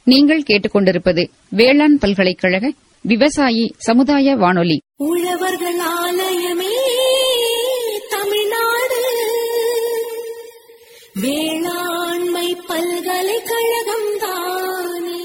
நீங்கள் கேட்டுக்கொண்டிருப்பது வேளாண் பல்கலைக்கழக விவசாயி சமுதாய வானொலி உழவர்கள் ஆலயமே தமிழ்நாடு வேளாண்மை பல்கலைக்கழகம் தானே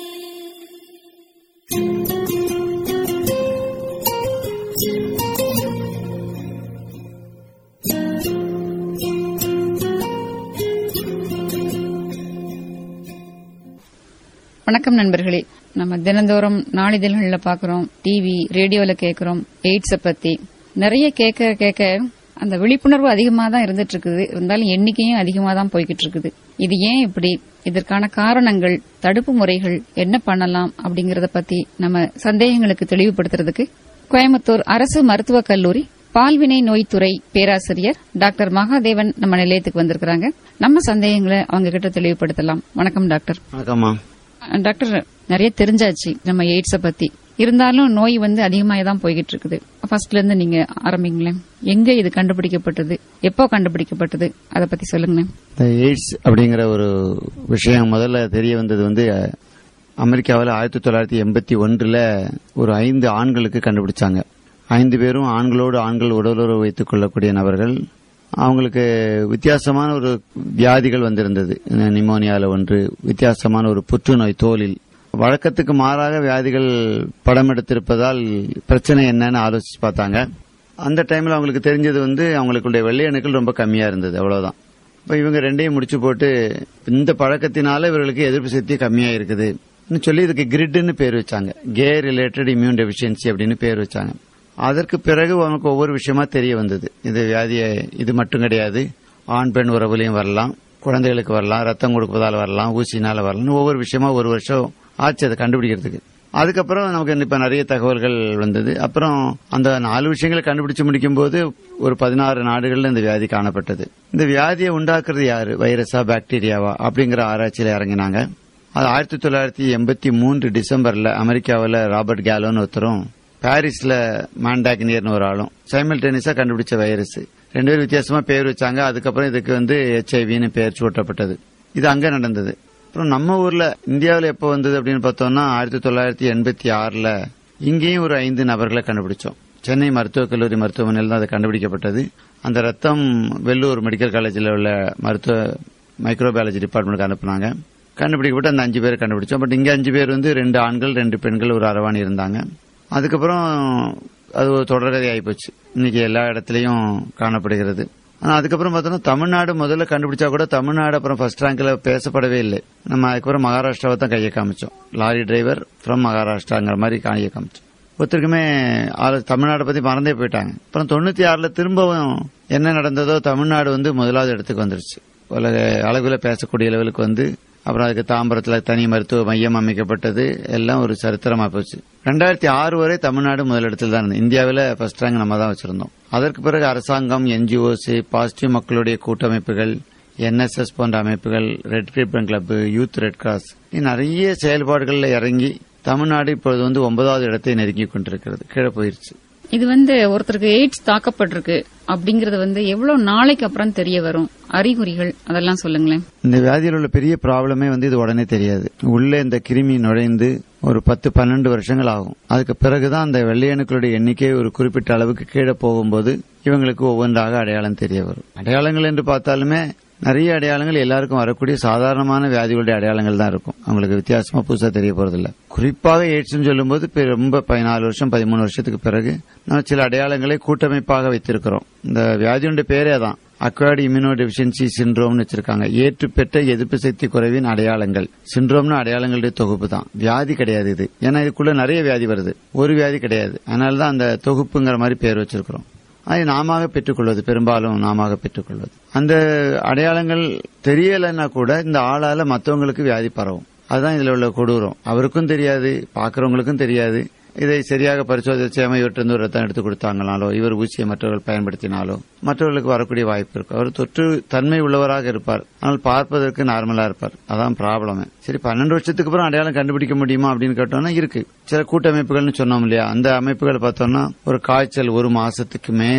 வணக்கம் நண்பர்களே நம்ம தினந்தோறும் நாளிதழ்கள்ல பாக்குறோம் டிவி ரேடியோல கேக்குறோம் எய்ட்ஸ பத்தி நிறைய கேட்க கேட்க அந்த விழிப்புணர்வு அதிகமா தான் இருந்துட்டு இருக்குது இருந்தாலும் எண்ணிக்கையும் அதிகமா தான் போய்கிட்டு இருக்குது இது ஏன் இப்படி இதற்கான காரணங்கள் தடுப்பு முறைகள் என்ன பண்ணலாம் அப்படிங்கறத பத்தி நம்ம சந்தேகங்களுக்கு தெளிவுபடுத்துறதுக்கு கோயம்புத்தூர் அரசு மருத்துவக் கல்லூரி பால்வினை நோய்த்துறை பேராசிரியர் டாக்டர் மகாதேவன் நம்ம நிலையத்துக்கு வந்திருக்கிறாங்க நம்ம சந்தேகங்களை அவங்க கிட்ட தெளிவுபடுத்தலாம் வணக்கம் டாக்டர் வணக்கம்மா அஹ் டாக்டர் நிறைய தெரிஞ்சாச்சு நம்ம எய்ட்ஸ பத்தி இருந்தாலும் நோய் வந்து அதிகமாக தான் போய்கிட்டு இருக்குது ஃபர்ஸ்ட்ல இருந்து நீங்க ஆரம்பிங்களேன் எங்க இது கண்டுபிடிக்கப்பட்டது எப்போ கண்டுபிடிக்கப்பட்டது அதை பத்தி சொல்லுங்களேன் இந்த எய்ட்ஸ் அப்படிங்கிற ஒரு விஷயம் முதல்ல தெரிய வந்தது வந்து அஹ், அமெரிக்காவில் ஆயிரத்தி தொள்ளாயிரத்தி எண்பத்தி ஒன்றுல ஒரு ஐந்து ஆண்களுக்கு கண்டுபிடிச்சாங்க ஐந்து பேரும் ஆண்களோடு ஆண்கள் உடலுறவு வைத்துக் கொள்ளக்கூடிய நபர்கள் அவங்களுக்கு வித்தியாசமான ஒரு வியாதிகள் வந்திருந்தது நிமோனியால ஒன்று வித்தியாசமான ஒரு புற்றுநோய் தோலில் வழக்கத்துக்கு மாறாக வியாதிகள் படம் எடுத்திருப்பதால் பிரச்சனை என்னன்னு ஆலோசிச்சு பார்த்தாங்க அந்த டைம்ல அவங்களுக்கு தெரிஞ்சது வந்து அவங்களுக்குடைய வெள்ளை அணுக்கள் ரொம்ப கம்மியா இருந்தது அவ்வளவுதான் இப்ப இவங்க ரெண்டையும் முடிச்சு போட்டு இந்த பழக்கத்தினால இவர்களுக்கு எதிர்ப்பு சக்தி கம்மியா இருக்குது சொல்லி இதுக்கு கிரிட்னு பேர் வச்சாங்க கே ரிலேட்டட் இம்யூன் டெபிஷியன்சி அப்படின்னு பேர் வச்சாங்க அதற்கு பிறகு அவனுக்கு ஒவ்வொரு விஷயமா தெரிய வந்தது இது வியாதியை இது மட்டும் கிடையாது ஆண் பெண் உறவுலையும் வரலாம் குழந்தைகளுக்கு வரலாம் ரத்தம் கொடுப்பதால் வரலாம் ஊசினால வரலாம் ஒவ்வொரு விஷயமா ஒரு வருஷம் ஆச்சு அதை கண்டுபிடிக்கிறதுக்கு அதுக்கப்புறம் நமக்கு இப்ப நிறைய தகவல்கள் வந்தது அப்புறம் அந்த நாலு விஷயங்களை கண்டுபிடிச்சு முடிக்கும் போது ஒரு பதினாறு நாடுகள்ல இந்த வியாதி காணப்பட்டது இந்த வியாதியை உண்டாக்குறது யாரு வைரஸா பாக்டீரியாவா அப்படிங்கிற ஆராய்ச்சியில இறங்கினாங்க அது ஆயிரத்தி தொள்ளாயிரத்தி எண்பத்தி மூன்று டிசம்பர்ல அமெரிக்காவில் ராபர்ட் கேலோன்னு ஒருத்தரும் பாரிஸ்ல மாண்டாக்னியர்னு ஒரு ஆளும் சைமல்டேனியஸா கண்டுபிடிச்ச வைரஸ் ரெண்டு பேரும் வித்தியாசமா பேர் வச்சாங்க அதுக்கப்புறம் இதுக்கு வந்து ஹெச்ஐவின்னு பேர் சூட்டப்பட்டது இது அங்க நடந்தது அப்புறம் நம்ம ஊர்ல இந்தியாவில் எப்போ வந்தது அப்படின்னு பார்த்தோம்னா ஆயிரத்தி தொள்ளாயிரத்தி எண்பத்தி ஆறுல இங்கேயும் ஒரு ஐந்து நபர்களை கண்டுபிடிச்சோம் சென்னை மருத்துவக் கல்லூரி மருத்துவமனையில் தான் அது கண்டுபிடிக்கப்பட்டது அந்த ரத்தம் வெள்ளூர் மெடிக்கல் காலேஜில் உள்ள மருத்துவ மைக்ரோபயாலஜி டிபார்ட்மெண்ட்டுக்கு அனுப்புனாங்க கண்டுபிடிக்கப்பட்டு அந்த அஞ்சு பேர் கண்டுபிடிச்சோம் பட் இங்க அஞ்சு பேர் வந்து ரெண்டு ஆண்கள் ரெண்டு பெண்கள் ஒரு அரவாணி இருந்தாங்க அதுக்கப்புறம் அது ஒரு தொடர்கதை ஆயிப்போச்சு இன்னைக்கு எல்லா இடத்துலயும் காணப்படுகிறது ஆனா அதுக்கப்புறம் பார்த்தோம்னா தமிழ்நாடு முதல்ல கண்டுபிடிச்சா கூட தமிழ்நாடு அப்புறம் ஃபர்ஸ்ட் ரேங்க்ல பேசப்படவே இல்லை நம்ம அதுக்கப்புறம் மகாராஷ்டிராவை தான் கையை காமிச்சோம் லாரி டிரைவர் ஃப்ரம் மகாராஷ்டிராங்கிற மாதிரி கையை காமிச்சோம் ஒருத்தருக்குமே ஆளு- தமிழ்நாடை பத்தி மறந்தே போயிட்டாங்க அப்புறம் தொண்ணூத்தி ஆறுல திரும்பவும் என்ன நடந்ததோ தமிழ்நாடு வந்து முதலாவது இடத்துக்கு வந்துருச்சு உலக அளவில் பேசக்கூடிய லெவலுக்கு வந்து அப்புறம் அதுக்கு தாம்பரத்துல தனி மருத்துவ மையம் அமைக்கப்பட்டது எல்லாம் ஒரு சரித்திரமா போச்சு ரெண்டாயிரத்தி ஆறு வரை தமிழ்நாடு முதலிடத்தில் தான் இருந்தது இந்தியாவில் ஃபர்ஸ்ட் ரேங்க் நம்ம தான் வச்சிருந்தோம் அதற்கு பிறகு அரசாங்கம் என்ஜிஓஸ் பாசிட்டிவ் மக்களுடைய கூட்டமைப்புகள் என்எஸ்எஸ் போன்ற அமைப்புகள் red ribbon club youth red cross இன்னும் நிறைய செயல்பாடுகளில் இறங்கி தமிழ்நாடு இப்பொழுது வந்து ஒன்பதாவது இடத்தை நெருங்கி கொண்டிருக்கிறது கீழே போயிருச்சு இது வந்து ஒருத்தருக்கு எய்ட்ஸ் தாக்கப்பட்டிருக்கு அப்படிங்கறது வந்து எவ்வளவு நாளைக்கு அப்புறம் தெரிய வரும் அறிகுறிகள் அதெல்லாம் சொல்லுங்களேன் இந்த வியாதியில் உள்ள பெரிய ப்ராப்ளமே வந்து இது உடனே தெரியாது உள்ளே இந்த கிருமி நுழைந்து ஒரு பத்து பன்னெண்டு வருஷங்கள் ஆகும் அதுக்கு பிறகுதான் அந்த வெள்ளையணுக்களுடைய எண்ணிக்கை ஒரு குறிப்பிட்ட அளவுக்கு கீழே போகும்போது இவங்களுக்கு ஒவ்வொன்றாக அடையாளம் தெரிய வரும் அடையாளங்கள் என்று பார்த்தாலுமே நிறைய அடையாளங்கள் எல்லாருக்கும் வரக்கூடிய சாதாரணமான வியாதிகளுடைய அடையாளங்கள் தான் இருக்கும் அவங்களுக்கு வித்தியாசமா புதுசா தெரிய போறதில்ல குறிப்பாக எய்ட்ஸ் சொல்லும்போது இப்ப ரொம்ப பதினாலு வருஷம் பதிமூணு வருஷத்துக்கு பிறகு நம்ம சில அடையாளங்களை கூட்டமைப்பாக வைத்திருக்கிறோம் இந்த வியாதியுடைய பேரே தான் அக்வாய்டு இம்யூனோ டெபிஷியன்சி சிண்ட்ரோம்னு வச்சிருக்காங்க ஏற்று பெற்ற எதிர்ப்பு சக்தி குறைவின் அடையாளங்கள் சிண்ட்ரோம்னு அடையாளங்களுடைய தொகுப்பு தான் வியாதி கிடையாது இது ஏன்னா இதுக்குள்ள நிறைய வியாதி வருது ஒரு வியாதி கிடையாது அதனால தான் அந்த தொகுப்புங்கிற மாதிரி பேர் வச்சிருக்கிறோம் அதை நாம பெற்றுக்கொள்வது பெரும்பாலும் நாம பெற்றுக்கொள்வது அந்த அடையாளங்கள் தெரியலைன்னா கூட இந்த ஆளால மற்றவங்களுக்கு வியாதி பரவும் அதுதான் இதுல உள்ள கொடூரம் அவருக்கும் தெரியாது பாக்குறவங்களுக்கும் தெரியாது இதை சரியாக பரிசோதிச்சாம இவற்றிருந்து ஒரு ரத்தம் எடுத்து கொடுத்தாங்கனாலோ இவர் ஊசியை மற்றவர்கள் பயன்படுத்தினாலோ மற்றவர்களுக்கு வரக்கூடிய வாய்ப்பு இருக்கு அவர் தொற்று தன்மை உள்ளவராக இருப்பார் ஆனால் பார்ப்பதற்கு நார்மலா இருப்பார் அதான் ப்ராப்ளம் சரி பன்னெண்டு வருஷத்துக்கு அப்புறம் அடையாளம் கண்டுபிடிக்க முடியுமா அப்படின்னு கேட்டோம்னா இருக்கு சில கூட்டமைப்புகள்னு சொன்னோம் இல்லையா அந்த அமைப்புகள் பார்த்தோம்னா ஒரு காய்ச்சல் ஒரு மாசத்துக்கு மேல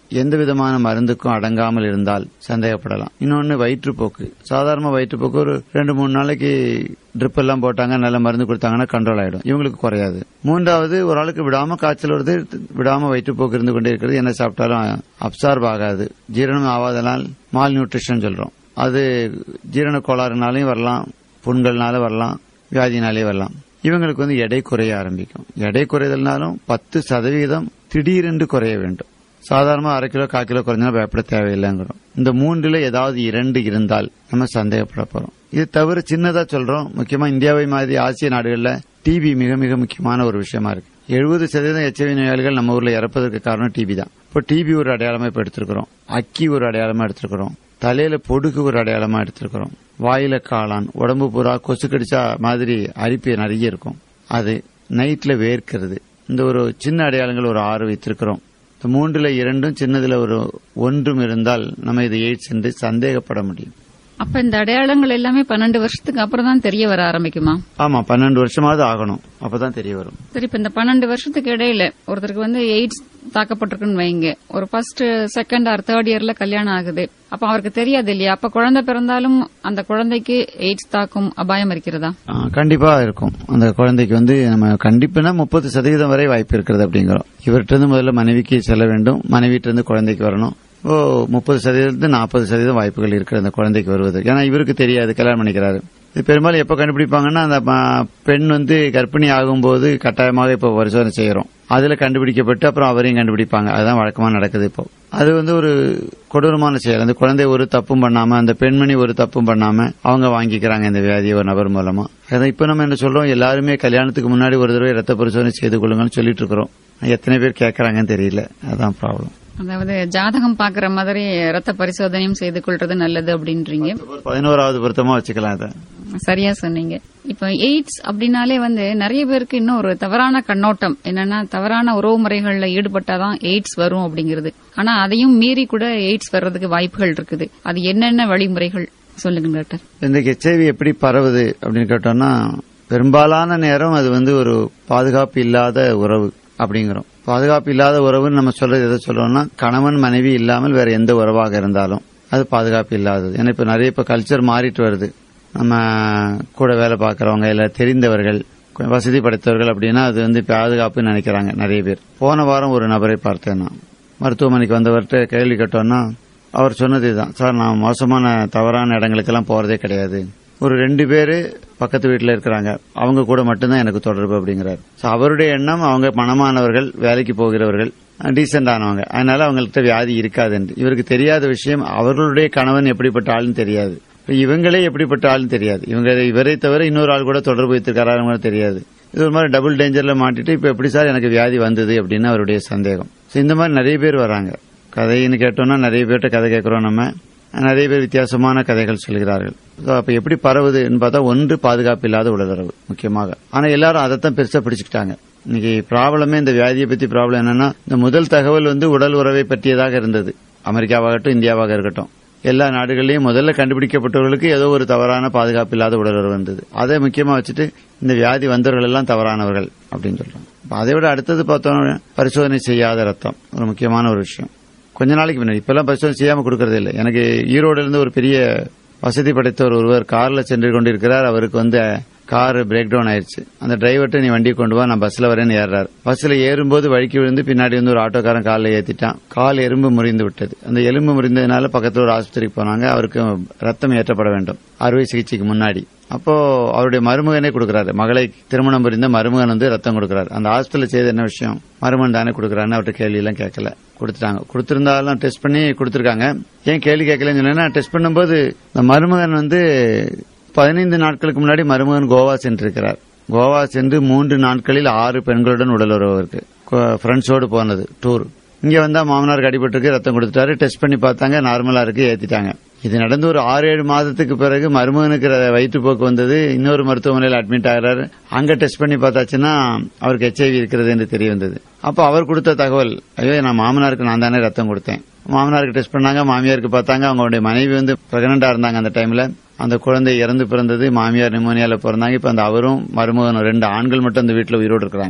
எந்த விதமான மருந்துக்கும் அடங்காமல் இருந்தால் சந்தேகப்படலாம் இன்னொன்னு வயிற்றுப்போக்கு சாதாரண வயிற்றுப்போக்கு ஒரு ரெண்டு மூணு நாளைக்கு ட்ரிப் எல்லாம் போட்டாங்க நல்ல மருந்து கொடுத்தாங்கன்னா கண்ட்ரோல் ஆயிடும் இவங்களுக்கு குறையாது மூன்றாவது ஒரு ஆளுக்கு விடாம காய்ச்சல் வருது விடாம வயிற்றுப்போக்கு இருந்து கொண்டே இருக்கிறது என்ன சாப்பிட்டாலும் அப்சார்ப் ஆகாது ஜீரணம் ஆகாதனால் மால் நியூட்ரிஷன் சொல்றோம் அது ஜீரண கோளாறுனாலையும் வரலாம் புண்கள்னால வரலாம் வியாதினாலே வரலாம் இவங்களுக்கு வந்து எடை குறைய ஆரம்பிக்கும் எடை குறைதல்னாலும் பத்து சதவீதம் திடீரென்று குறைய வேண்டும் சாதாரணமா அரை கிலோ கால் கிலோ குறைஞ்சா பயப்பட தேவையில்லைங்கிறோம் இந்த மூன்றுல ஏதாவது இரண்டு இருந்தால் நம்ம சந்தேகப்பட போறோம் இது தவிர சின்னதா சொல்றோம் முக்கியமா இந்தியாவை மாதிரி ஆசிய நாடுகள்ல டிபி மிக மிக முக்கியமான ஒரு விஷயமா இருக்கு எழுபது சதவீதம் எச்ஐவி நோயாளிகள் நம்ம ஊர்ல இறப்பதற்கு காரணம் டிபி தான் இப்போ டிபி ஒரு அடையாளமா இப்ப எடுத்திருக்கிறோம் அக்கி ஒரு அடையாளமா எடுத்திருக்கிறோம் தலையில பொடுகு ஒரு அடையாளமா எடுத்திருக்கிறோம் வாயில காளான் உடம்பு பூரா கொசு கடிச்சா மாதிரி அரிப்பு நிறைய இருக்கும் அது நைட்ல வேர்க்கிறது இந்த ஒரு சின்ன அடையாளங்கள் ஒரு ஆறு வைத்திருக்கிறோம் இந்த மூன்றுல இரண்டும் சின்னதுல ஒரு ஒன்றும் இருந்தால் நம்ம இது எய்ட்ஸ் என்று சந்தேகப்பட முடியும் அப்ப இந்த அடையாளங்கள் எல்லாமே பன்னெண்டு வருஷத்துக்கு அப்புறம் தான் தெரிய வர ஆரம்பிக்குமா ஆமா பன்னெண்டு வருஷமாவது ஆகணும் அப்பதான் தெரிய வரும் சரி இப்ப இந்த பன்னெண்டு வருஷத்துக்கு இடையில ஒருத்தருக்கு வந்து எய்ட்ஸ் தாக்கப்பட்டிருக்குன்னு வைங்க ஒரு ஃபர்ஸ்ட் செகண்ட் ஆர் தேர்ட் இயர்ல கல்யாணம் ஆகுது அப்ப அவருக்கு தெரியாது இல்லையா அப்ப குழந்தை பிறந்தாலும் அந்த குழந்தைக்கு எய்ட்ஸ் தாக்கும் அபாயம் இருக்கிறதா ஆ, கண்டிப்பா இருக்கும் அந்த குழந்தைக்கு வந்து நம்ம கண்டிப்புனா முப்பது சதவீதம் வரை வாய்ப்பு இருக்கிறது அப்படிங்கிறோம் இவர்கிட்ட இருந்து முதல்ல மனைவிக்கு செல்ல வேண்டும் மனைவிட்ட இருந்து குழந்தைக்கு வரணும் ஓ முப்பது சதவீதம் நாற்பது சதவீதம் வாய்ப்புகள் இருக்கு அந்த குழந்தைக்கு வருவது ஏன்னா இவருக்கு தெரியாது கல்யாணம் பண்ணிக்கிறாரு இது பெரும்பாலும் எப்ப கண்டுபிடிப்பாங்கன்னா அந்த ம- பெண் வந்து கர்ப்பிணி ஆகும்போது கட்டாயமாக இப்போ பரிசோதனை செய்யறோம் அதுல கண்டுபிடிக்கப்பட்டு அப்புறம் அவரையும் கண்டுபிடிப்பாங்க அதுதான் வழக்கமா நடக்குது இப்போ அது வந்து ஒரு கொடூரமான செயல் அந்த குழந்தை ஒரு தப்பும் பண்ணாம அந்த பெண்மணி ஒரு தப்பும் பண்ணாம அவங்க வாங்கிக்கிறாங்க இந்த வியாதியை ஒரு நபர் மூலமா அதான் இப்ப நம்ம என்ன சொல்றோம் எல்லாருமே கல்யாணத்துக்கு முன்னாடி ஒரு தடவை ரத்த பரிசோதனை செய்து கொள்ளுங்கன்னு சொல்லிட்டு இருக்கிறோம் எத்தனை பேர் கேட்கறாங்கன்னு தெரியல அதான் ப்ராப்ளம் அதாவது ஜாதகம் பாக்குற மாதிரி ரத்த பரிசோதனையும் செய்து கொள்றது நல்லது அப்படின்றீங்க பதினோராவது பொருத்தமா வச்சுக்கலாம் அதை சரியா சொன்னீங்க இப்ப எய்ட்ஸ் அப்படின்னாலே வந்து நிறைய பேருக்கு இன்னும் ஒரு தவறான கண்ணோட்டம் என்னன்னா தவறான உறவு முறைகள்ல ஈடுபட்டாதான் எய்ட்ஸ் வரும் அப்படிங்கிறது ஆனா அதையும் மீறி கூட எய்ட்ஸ் வர்றதுக்கு வாய்ப்புகள் இருக்குது அது என்னென்ன வழிமுறைகள் சொல்லுங்க டாக்டர் இந்த ஹெச்ஐவி எப்படி பரவுது அப்படின்னு கேட்டோம்னா பெரும்பாலான நேரம் அது வந்து ஒரு பாதுகாப்பு இல்லாத உறவு அப்படிங்கிறோம் பாதுகாப்பு இல்லாத உறவுன்னு நம்ம சொல்றது எதை சொல்றோம்னா கணவன் மனைவி இல்லாமல் வேற எந்த உறவாக இருந்தாலும் அது பாதுகாப்பு இல்லாதது ஏன்னா இப்ப நிறைய இப்ப கல்ச்சர் மாறிட்டு வருது நம்ம கூட வேலை பார்க்கறவங்க இல்ல தெரிந்தவர்கள் கொஞ்சம் வசதி படைத்தவர்கள் அப்படின்னா அது வந்து பாதுகாப்புன்னு நினைக்கிறாங்க நிறைய பேர் போன வாரம் ஒரு நபரை பார்த்தேன் நான் மருத்துவமனைக்கு வந்தவர்கிட்ட கேள்வி கேட்டோம்னா அவர் சொன்னது இதுதான் சார் நான் மோசமான தவறான இடங்களுக்கெல்லாம் போறதே கிடையாது ஒரு ரெண்டு பேரு பக்கத்து வீட்டில் இருக்கிறாங்க அவங்க கூட மட்டும்தான் எனக்கு தொடர்பு அப்படிங்கிறார் So, அவருடைய எண்ணம் அவங்க மனமானவர்கள் வேலைக்கு போகிறவர்கள் டீசென்ட் ஆனவங்க அதனால அவங்கள்ட்ட வியாதி இருக்காது என்று இவருக்கு தெரியாத விஷயம் அவர்களுடைய கணவன் எப்படிப்பட்ட ஆளுன்னு தெரியாது இப்ப இவங்களே எப்படிப்பட்ட ஆளுன்னு தெரியாது இவங்க இவரை தவிர இன்னொரு ஆள் கூட தொடர்பு வைத்திருக்காரு கூட தெரியாது இது ஒரு மாதிரி டபுள் டேஞ்சர்ல மாட்டிட்டு இப்ப எப்படி சார் எனக்கு வியாதி வந்தது அப்படின்னு அவருடைய சந்தேகம் So, இந்த மாதிரி நிறைய பேர் வராங்க கதைன்னு கேட்டோம்னா நிறைய பேர்கிட்ட கதை கேட்கிறோம் நம்ம நிறைய பேர் வித்தியாசமான கதைகள் சொல்கிறார்கள் So, அப்ப எப்படி பரவுதுன்னு பார்த்தா ஒன்று பாதுகாப்பு இல்லாத உடலுறவு முக்கியமாக ஆனா எல்லாரும் அதைத்தான் பெருசா பிடிச்சுக்கிட்டாங்க இன்னைக்கு ப்ராப்ளமே இந்த வியாதியை பத்தி ப்ராப்ளம் என்னன்னா இந்த முதல் தகவல் வந்து உடல் உறவை பற்றியதாக இருந்தது அமெரிக்காவாகட்டும் இந்தியாவாக இருக்கட்டும் எல்லா நாடுகள்லயும் முதல்ல கண்டுபிடிக்கப்பட்டவர்களுக்கு ஏதோ ஒரு தவறான பாதுகாப்பு இல்லாத உடலுறவு வந்தது அதை முக்கியமா வச்சுட்டு இந்த வியாதி வந்தவர்கள் எல்லாம் தவறானவர்கள் அப்படின்னு சொல்றாங்க அப்ப அதை விட அடுத்தது பார்த்தோம் பரிசோதனை செய்யாத ரத்தம் ஒரு முக்கியமான ஒரு விஷயம் கொஞ்ச நாளைக்கு முன்னாடி இப்பெல்லாம் பரிசோதனை செய்யாம கொடுக்கறது இல்லை எனக்கு ஈரோடுல இருந்து ஒரு பெரிய வசதி படைத்தவர் ஒருவர் கார்ல சென்று கொண்டிருக்கிறார் அவருக்கு வந்து கார் பிரேக் டவுன் ஆயிருச்சு அந்த டிரைவர்ட்ட நீ வண்டி கொண்டு வா நான் பஸ்ல வரேன்னு ஏறாரு பஸ்ல ஏறும்போது வழிக்கு விழுந்து பின்னாடி வந்து ஒரு ஆட்டோக்காரன் காலில் ஏத்திட்டான் கால் எலும்பு முறிந்து விட்டது அந்த எலும்பு முறிந்ததுனால பக்கத்துல ஒரு ஆஸ்பத்திரிக்கு போனாங்க அவருக்கு ரத்தம் ஏற்றப்பட வேண்டும் அறுவை சிகிச்சைக்கு முன்னாடி அப்போ அவருடைய மருமகனே கொடுக்கறாரு மகளை திருமணம் புரிந்த மருமகன் வந்து ரத்தம் கொடுக்கறாரு அந்த ஹாஸ்பிட்டல் செய்த என்ன விஷயம் மருமகன் தானே கொடுக்கறாருன்னு அவர்கிட்ட கேள்வி எல்லாம் கேட்கல கொடுத்துட்டாங்க கொடுத்திருந்தாலும் டெஸ்ட் பண்ணி கொடுத்திருக்காங்க ஏன் கேள்வி கேட்கலன்னு சொன்னா டெஸ்ட் பண்ணும்போது இந்த மருமகன் வந்து பதினைந்து நாட்களுக்கு முன்னாடி மருமகன் கோவா சென்றிருக்கிறார் கோவா சென்று மூன்று நாட்களில் ஆறு பெண்களுடன் உடலுறவு இருக்கு ஃப்ரெண்ட்ஸோடு போனது டூர் இங்க வந்தா மாமனாருக்கு அடிபட்டிருக்கு ரத்தம் கொடுத்துட்டாரு டெஸ்ட் பண்ணி பார்த்தாங்க நார்மலா இருக்கு ஏத்திட்டாங்க இது நடந்து ஒரு ஆறு ஏழு மாதத்துக்கு பிறகு மருமகனுக்கு ர- வயிற்றுப்போக்கு வந்தது இன்னொரு மருத்துவமனையில் அட்மிட் ஆகிறாரு அங்க டெஸ்ட் பண்ணி பார்த்தாச்சுன்னா அவருக்கு ஹெச்ஐவி இருக்கிறது என்று தெரிய வந்தது அப்ப அவர் கொடுத்த தகவல் ஐயோ நான் மாமனாருக்கு நான் தானே ரத்தம் கொடுத்தேன் மாமனாருக்கு டெஸ்ட் பண்ணாங்க மாமியாருக்கு பார்த்தாங்க அவங்களுடைய மனைவி வந்து பிரெக்னண்டா இருந்தாங்க அந்த டைம்ல அந்த குழந்தை இறந்து பிறந்தது மாமியார் நிமோனியால பிறந்தாங்க இப்ப அந்த அவரும் மருமகனும் ரெண்டு ஆண்கள் மட்டும் அந்த வீட்டுல உயிரோடு இருக்கிறாங்க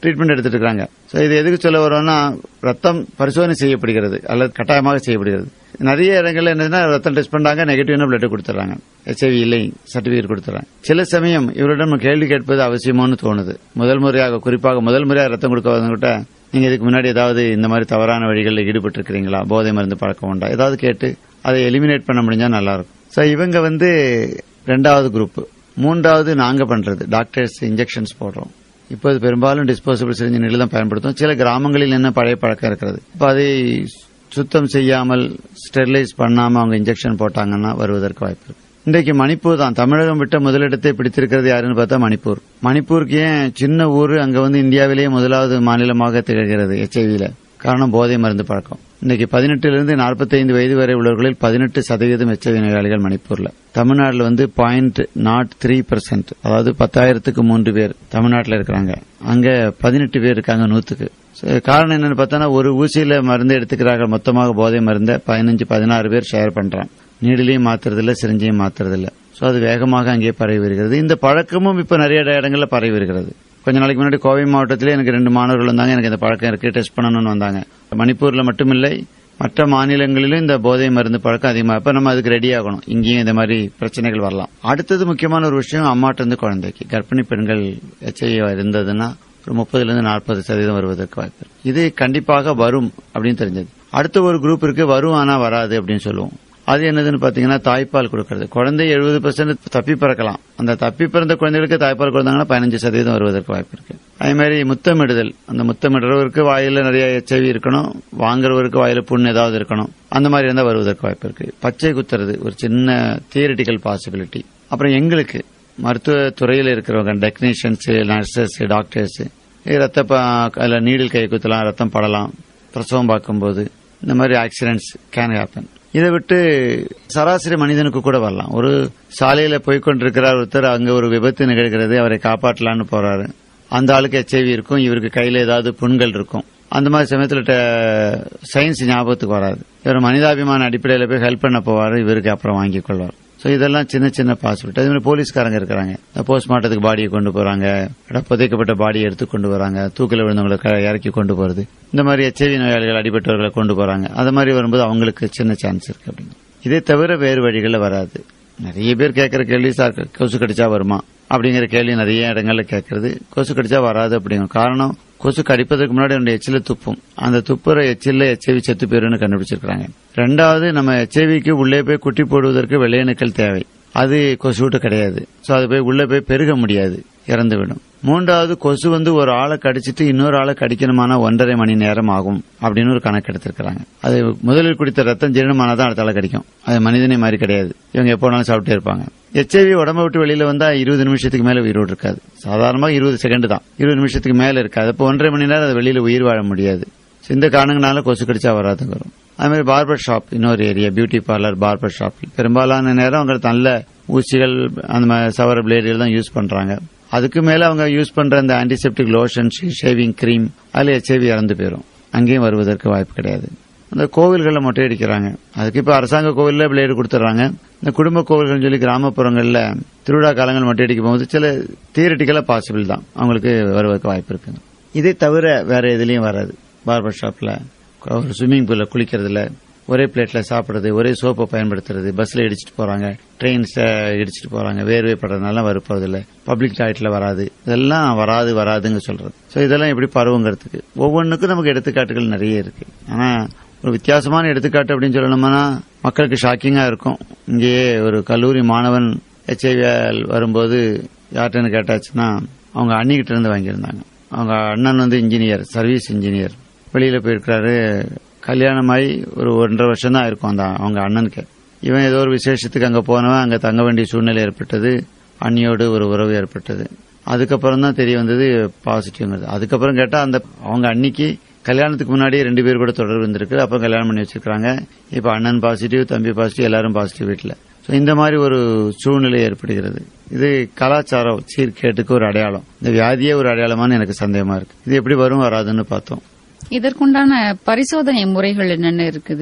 ட்ரீட்மெண்ட் எடுத்துட்டு இருக்காங்க சோ இது எதுக்கு சொல்ல வரோம்னா ரத்தம் பரிசோதனை செய்யப்படுகிறது அல்லது கட்டாயமாக செய்யப்படுகிறது நிறைய இடங்கள்ல என்னதுன்னா ரத்தம் டெஸ்ட் பண்றாங்க நெகட்டிவ்னா பிளட் கொடுத்துறாங்க ஹெச்ஐவி இல்லை சர்டிபிகேட் கொடுத்துறாங்க சில சமயம் இவரிடம் நம்ம கேள்வி கேட்பது அவசியமானு தோணுது முதல் முறையாக குறிப்பாக முதல் முறையாக ரத்தம் கொடுக்க வந்தவங்கிட்ட நீங்க இதுக்கு முன்னாடி ஏதாவது இந்த மாதிரி தவறான வழிகளில் ஈடுபட்டு இருக்கிறீங்களா போதை மருந்து பழக்கம் உண்டா ஏதாவது கேட்டு அதை எலிமினேட் பண்ண முடிஞ்சா நல்லா இருக்கும் சோ இவங்க வந்து ரெண்டாவது குரூப் மூன்றாவது நாங்க பண்றது டாக்டர்ஸ் இன்ஜெக்ஷன்ஸ் போடுறோம் இப்போது பெரும்பாலும் டிஸ்போசபிள் சிரிஞ்சினில் தான் பயன்படுத்தும் சில கிராமங்களில் என்ன பழைய பழக்கம் இருக்கிறது இப்போ அதை சுத்தம் செய்யாமல் ஸ்டெரிலைஸ் பண்ணாம அவங்க இன்ஜெக்ஷன் போட்டாங்கன்னா வருவதற்கு வாய்ப்பு இருக்கு இன்றைக்கு மணிப்பூர் தான் தமிழகம் விட்ட முதலிடத்தை பிடித்திருக்கிறது யாருன்னு பார்த்தா மணிப்பூர் மணிப்பூருக்கு ஏன் சின்ன ஊர் அங்க வந்து இந்தியாவிலேயே முதலாவது மாநிலமாக திகழ்கிறது எச்ஐவியில காரணம் போதை மருந்து பழக்கம் இன்னைக்கு பதினெட்டிலிருந்து நாற்பத்தைந்து வயது வரை உள்ளவர்களில் பதினெட்டு சதவீதம் எச்ஐவி நோயாளிகள் மணிப்பூர்ல தமிழ்நாட்டில் வந்து பாயிண்ட் நாட் த்ரீ பர்சன்ட் அதாவது பத்தாயிரத்துக்கு மூன்று பேர் தமிழ்நாட்டில் இருக்கிறாங்க அங்க பதினெட்டு பேர் இருக்காங்க நூத்துக்கு So, காரணம் என்னன்னு பார்த்தோன்னா ஒரு ஊசியில மருந்து எடுத்துக்கிறார்கள் மொத்தமாக போதை மருந்தை பதினஞ்சு பதினாறு பேர் ஷேர் பண்றான் நீடிலையும் மாத்துறதில்ல சிரிஞ்சையும் மாத்துறதில்ல சோ அது வேகமாக அங்கே பரவி வருகிறது இந்த பழக்கமும் இப்ப நிறைய இடங்கள்ல பரவி வருகிறது கொஞ்ச நாளைக்கு முன்னாடி கோவை மாவட்டத்திலே எனக்கு ரெண்டு மாணவர்கள் வந்தாங்க எனக்கு இந்த பழக்கம் இருக்கு டெஸ்ட் பண்ணணும்னு வந்தாங்க மணிப்பூர்ல மட்டுமில்லை மற்ற மாநிலங்களிலும் இந்த போதை மருந்து பழக்கம் அதிகமா இப்ப நம்ம அதுக்கு ரெடி ஆகணும் இங்கேயும் இந்த மாதிரி பிரச்சனைகள் வரலாம் அடுத்தது முக்கியமான ஒரு விஷயம் அம்மாட்ட இருந்து குழந்தைக்கு கர்ப்பிணி பெண்கள் எச்ஐவி இருந்ததுன்னா ஒரு முப்பதுல இருந்து நாற்பது சதவீதம் வருவதற்கு வாய்ப்பு இருக்கு இது கண்டிப்பாக வரும் அப்படின்னு தெரிஞ்சது அடுத்த ஒரு குரூப் இருக்கு வரும் ஆனா வராது அப்படின்னு சொல்லுவோம் அது என்னதுன்னு பாத்தீங்கன்னா தாய்ப்பால் கொடுக்கறது குழந்தை எழுபது பர்சன்ட் தப்பி பிறக்கலாம் அந்த தப்பி பிறந்த குழந்தைகளுக்கு தாய்ப்பால் கொடுத்தாங்கன்னா பதினஞ்சு சதவீதம் வருவதற்கு வாய்ப்பு இருக்கு அதே மாதிரி முத்தமிடுதல் அந்த முத்தமிடுறவருக்கு வாயில நிறைய எச்சவி இருக்கணும் வாங்குறவருக்கு வாயில புண் ஏதாவது இருக்கணும் அந்த மாதிரி இருந்தா வருவதற்கு வாய்ப்பு இருக்கு பச்சை குத்துறது ஒரு சின்ன தியரிட்டிக்கல் பாசிபிலிட்டி அப்புறம் எங்களுக்கு மருத்துவ துறையில் இருக்கிறவங்க டெக்னீஷியன்ஸ் நர்சஸ் டாக்டர்ஸ் ரத்த ப- அதுல நீடில் கை குத்தலாம் ரத்தம் படலாம் பிரசவம் பார்க்கும்போது இந்த மாதிரி ஆக்சிடென்ட்ஸ் கேன் ஹேப்பன் இதை விட்டு சராசரி மனிதனுக்கு கூட வரலாம் ஒரு சாலையில போய்கொண்டிருக்கிறார் ஒருத்தர் அங்க ஒரு விபத்து நிகழ்கிறது அவரை காப்பாற்றலான்னு போறாரு அந்த ஆளுக்கு எச்ஐவி இருக்கும் இவருக்கு கையில ஏதாவது புண்கள் இருக்கும் அந்த மாதிரி சமயத்துல சயின்ஸ் ஞாபகத்துக்கு வராது இவர் மனிதாபிமான அடிப்படையில போய் ஹெல்ப் பண்ண போவாரு இவருக்கு அப்புறம் வாங்கிக் கொள்வார் சோ இதெல்லாம் சின்ன சின்ன பாசிபிலிட்டி அதே மாதிரி போலீஸ்காரங்க இருக்கிறாங்க போஸ்ட்மார்ட்டத்துக்கு பாடியை கொண்டு போறாங்க இல்ல புதைக்கப்பட்ட பாடியை எடுத்து கொண்டு வராங்க தூக்கில விழுந்தவங்களை க- இறக்கி கொண்டு போறது இந்த மாதிரி எச்ஐவி நோயாளிகள் அடிபட்டவர்களை கொண்டு போறாங்க அது மாதிரி வரும்போது அவங்களுக்கு சின்ன சான்ஸ் இருக்கு அப்படிங்க இதை தவிர வேறு வழிகளில் வராது நிறைய பேர் கேட்கிற கேள்வி சார் கொசு கடிச்சா வருமா அப்படிங்கிற கேள்வி நிறைய இடங்கள்ல கேட்கறது கொசு கடிச்சா வராது அப்படிங்கிற காரணம் கொசு கடிப்பதற்கு முன்னாடி என்னுடைய எச்சில துப்பும் அந்த துப்புற எச்சில்ல எச்ஐவி செத்து போயிருன்னு கண்டுபிடிச்சிருக்காங்க ரெண்டாவது நம்ம எச்ஐவிக்கு உள்ளே போய் குட்டி போடுவதற்கு வெள்ளையணுக்கள் தேவை அது கொசுவிட்டு கிடையாது சோ அது போய் உள்ள போய் பெருக முடியாது இறந்து விடும் மூன்றாவது கொசு வந்து ஒரு ஆளை கடிச்சிட்டு இன்னொரு ஆளை கடிக்கணுமான ஒன்றரை மணி நேரம் ஆகும் அப்படின்னு ஒரு கணக்கு எடுத்திருக்கிறாங்க அது முதலில் குடித்த ரத்தம் ஜீரணமானதான் அடுத்த ஆளை கடிக்கும் அது மனிதனை மாதிரி கிடையாது இவங்க எப்போ வேணாலும் சாப்பிட்டே இருப்பாங்க எச்ஐவி உடம்ப விட்டு வெளியில வந்தா இருபது நிமிஷத்துக்கு மேல உயிரோடு இருக்காது சாதாரணமாக இருபது செகண்ட் தான் இருபது நிமிஷத்துக்கு மேல இருக்காது அப்போ ஒன்றரை மணி நேரம் அது வெளியில உயிர் வாழ முடியாது So, இந்த காரணங்களால கொசு கடிச்சா வராது வரும் அது மாதிரி பார்பர் ஷாப் இன்னொரு area beauty parlour barber shop பெரும்பாலான நேரம் அவங்க நல்ல ஊசிகள் அந்த மாதிரி சவர பிளேடுகள் தான் யூஸ் பண்றாங்க அதுக்கு மேல அவங்க யூஸ் பண்ற அந்த ஆன்டிசெப்டிக் லோஷன் ஷேவிங் கிரீம் அதுல எச்ஐவி இறந்து போயிரும் அங்கேயும் வருவதற்கு வாய்ப்பு கிடையாது அந்த கோவில்களில் மொட்டை அடிக்கிறாங்க அதுக்கு இப்ப அரசாங்க கோவில்ல பிளேடு கொடுத்துறாங்க இந்த குடும்ப கோவில்கள் சொல்லி கிராமப்புறங்கள்ல திருவிழா காலங்கள் மொட்டை அடிக்கும் போது சில தியரிட்டிக்கலா பாசிபிள் தான் அவங்களுக்கு வருவதற்கு வாய்ப்பு இருக்கு இதை தவிர வேற எதுலயும் வராது பார்பர் ஷாப்ல ஒரு ஸ்விம்மிங் பூல்ல குளிக்கிறதுல ஒரே பிளேட்ல சாப்பிடுறது ஒரே சோப்பை பயன்படுத்துறது பஸ்ல இடிச்சிட்டு போறாங்க ட்ரெயின்ஸ் இடிச்சிட்டு போறாங்க வேர்வை படுறதுனால வரப்போறது இல்ல பப்ளிக் டாய்லெட்ல வராது இதெல்லாம் வராது வராதுங்க சொல்றது சோ இதெல்லாம் எப்படி பரவுங்கிறதுக்கு ஒவ்வொன்றுக்கும் நமக்கு எடுத்துக்காட்டுகள் நிறைய இருக்கு ஆனா ஒரு வித்தியாசமான எடுத்துக்காட்டு அப்படின்னு சொல்லணும்னா மக்களுக்கு ஷாக்கிங்கா இருக்கும் இங்கேயே ஒரு கல்லூரி மாணவன் எச்ஐவியால் வரும்போது யார்கிட்டன்னு கேட்டாச்சுன்னா அவங்க அண்ணிக்கிட்ட இருந்து வாங்கியிருந்தாங்க அவங்க அண்ணன் வந்து இன்ஜினியர் சர்வீஸ் இன்ஜினியர் வெளியில போயிருக்கிறாரு கல்யாணமாயி ஒரு ஒன்றரை வருஷம் தான் இருக்கும் அந்த அவங்க அண்ணனுக்கு இவன் ஏதோ ஒரு விசேஷத்துக்கு அங்க போனவன் அங்க தங்க வேண்டிய சூழ்நிலை ஏற்பட்டது அண்ணியோடு ஒரு உறவு ஏற்பட்டது அதுக்கப்புறம் தான் தெரிய வந்தது பாசிட்டிவ்ங்கிறது அதுக்கப்புறம் கேட்டா அந்த அவங்க அன்னிக்கு கல்யாணத்துக்கு முன்னாடியே ரெண்டு பேர் கூட தொடர்பு இருந்திருக்கு அப்ப கல்யாணம் பண்ணி வச்சிருக்காங்க இப்ப அண்ணன் பாசிட்டிவ் தம்பி பாசிட்டிவ் எல்லாரும் பாசிட்டிவ் வீட்டுல So, இந்த மாதிரி ஒரு சூழ்நிலை ஏற்படுகிறது இது கலாச்சாரம் சீர்கேட்டுக்கு ஒரு அடையாளம் இந்த வியாதியே ஒரு அடையாளமான்னு எனக்கு சந்தேகமா இருக்கு இது எப்படி வரும் வராதுன்னு பார்த்தோம் இதற்குண்டான பரிசோதனை முறைகள் என்னென்ன இருக்குது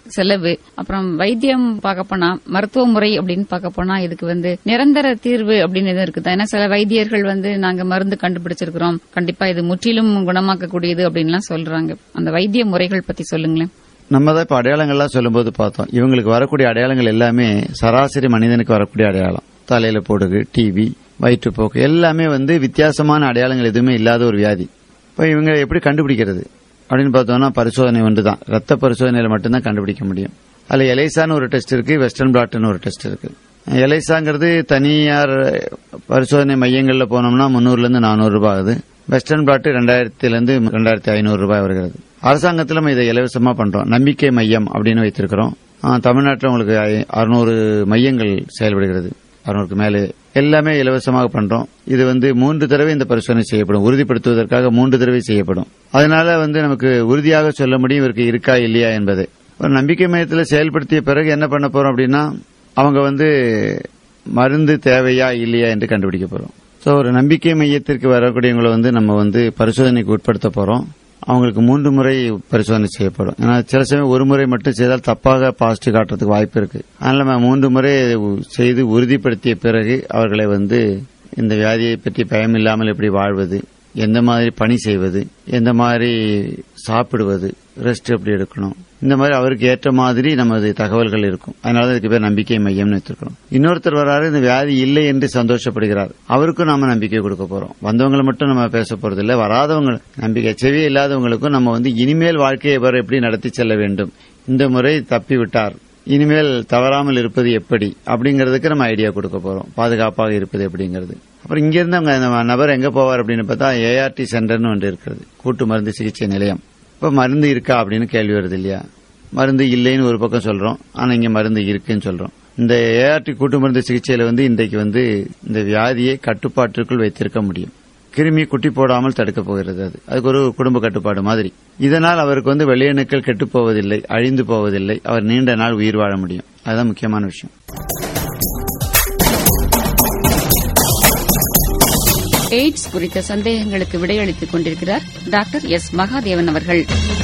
செலவு அப்புறம் வைத்தியம் பார்க்க போனா மருத்துவ முறை அப்படின்னு பார்க்க போனா இதுக்கு வந்து நிரந்தர தீர்வு அப்படின்னு எதுவும் இருக்குதா ஏன்னா சில வைத்தியர்கள் வந்து நாங்க மருந்து கண்டுபிடிச்சிருக்கிறோம் கண்டிப்பா இது முற்றிலும் குணமாக்கக்கூடியது அப்படின்லாம் சொல்றாங்க அந்த வைத்திய முறைகள் பத்தி சொல்லுங்களேன் நம்ம தான் இப்ப அடையாளங்கள்லாம் சொல்லும்போது பார்த்தோம் இவங்களுக்கு வரக்கூடிய அடையாளங்கள் எல்லாமே சராசரி மனிதனுக்கு வரக்கூடிய அடையாளம் தலையில போடுகு டிவி வயிற்றுப்போக்கு எல்லாமே வந்து வித்தியாசமான அடையாளங்கள் எதுவுமே இல்லாத ஒரு வியாதி இப்ப இவங்க எப்படி கண்டுபிடிக்கிறது அப்படின்னு பார்த்தோம்னா பரிசோதனை ஒன்று தான் ரத்த பரிசோதனையில மட்டும்தான் கண்டுபிடிக்க முடியும் அதுல எலைசான்னு ஒரு டெஸ்ட் இருக்கு வெஸ்டர்ன் பிளாட்னு ஒரு டெஸ்ட் இருக்கு எலைசாங்கிறது தனியார் பரிசோதனை மையங்கள்ல போனோம்னா முன்னூறுல இருந்து நானூறு ரூபாய் ஆகுது வெஸ்டர்ன் பிளாட் ரெண்டாயிரத்தில இருந்து ரெண்டாயிரத்தி ஐநூறு ரூபாய் வருகிறது அரசாங்கத்தில் நம்ம இதை இலவசமா பண்றோம் நம்பிக்கை மையம் அப்படின்னு வைத்திருக்கிறோம் ஆ, தமிழ்நாட்டில் உங்களுக்கு அறுநூறு மையங்கள் செயல்படுகிறது அறுநூறுக்கு மேலே எல்லாமே இலவசமாக பண்றோம் இது வந்து மூன்று தடவை இந்த பரிசோதனை செய்யப்படும் உறுதிப்படுத்துவதற்காக மூன்று தடவை செய்யப்படும் அதனால வந்து நமக்கு உறுதியாக சொல்ல முடியும் இவருக்கு இருக்கா இல்லையா என்பது ஒரு நம்பிக்கை மையத்தில் செயல்படுத்திய பிறகு என்ன பண்ண போறோம் அப்படின்னா அவங்க வந்து மருந்து தேவையா இல்லையா என்று கண்டுபிடிக்க போறோம் ஸோ ஒரு நம்பிக்கை மையத்திற்கு வரக்கூடியவங்களை வந்து நம்ம வந்து பரிசோதனைக்கு உட்படுத்த போறோம் அவங்களுக்கு மூன்று முறை பரிசோதனை செய்யப்படும் ஏன்னா சில சமயம் ஒரு முறை மட்டும் செய்தால் தப்பாக பாசிட்டிவ் காட்டுறதுக்கு வாய்ப்பு இருக்கு அதனால நம்ம மூன்று முறை உ- செய்து உறுதிப்படுத்திய பிறகு அவர்களை வந்து இந்த வியாதியை பற்றி பயமில்லாமல் எப்படி வாழ்வது எந்த மாதிரி பணி செய்வது எந்த மாதிரி சாப்பிடுவது ரெஸ்ட் எப்படி எடுக்கணும் இந்த மாதிரி அவருக்கு ஏற்ற மாதிரி நமது தகவல்கள் இருக்கும் அதனால தான் இதுக்கு பேர் நம்பிக்கை மையம்னு வச்சிருக்கிறோம் இன்னொருத்தர் வராரு இந்த வியாதி இல்லை என்று சந்தோஷப்படுகிறார் அவருக்கும் நாம நம்பிக்கை கொடுக்க போறோம் வந்தவங்களை மட்டும் நம்ம பேச போறது இல்ல வராதவங்க நம்பிக்கை செவி இல்லாதவங்களுக்கும் நம்ம வந்து இனிமேல் வாழ்க்கையை அவர் எப்படி நடத்தி செல்ல வேண்டும் இந்த முறை தப்பி விட்டார் இனிமேல் தவறாமல் இருப்பது எப்படி அப்படிங்கறதுக்கு நம்ம ஐடியா கொடுக்க போறோம் பாதுகாப்பாக இருப்பது எப்படிங்கிறது அப்புறம் இங்க இருந்து அவங்க அந்த நபர் எங்க போவார் அப்படின்னு பார்த்தா ஏஆர்டி சென்டர்னு ஒன்று இருக்கிறது கூட்டு மருந்து சிகிச்சை நிலையம் இப்ப மருந்து இருக்கா அப்படின்னு கேள்வி வருது இல்லையா மருந்து இல்லைன்னு ஒரு பக்கம் சொல்றோம் ஆனா இங்க மருந்து இருக்குன்னு சொல்றோம் இந்த ஏஆர்டி கூட்டு மருந்து சிகிச்சையில வந்து இன்றைக்கு வந்து இந்த வியாதியை கட்டுப்பாட்டிற்குள் வைத்திருக்க முடியும் கிருமி குட்டி போடாமல் தடுக்க போகிறது அது அதுக்கு ஒரு குடும்ப கட்டுப்பாடு மாதிரி இதனால் அவருக்கு வந்து வெள்ளையணுக்கள் கெட்டு போவதில்லை அழிந்து போவதில்லை அவர் நீண்ட நாள் உயிர் வாழ முடியும் அதுதான் முக்கியமான விஷயம் எய்ட்ஸ் குறித்த சந்தேகங்களுக்கு விடையளித்துக் கொண்டிருக்கிறார் டாக்டர் எஸ் மகாதேவன் அவர்கள்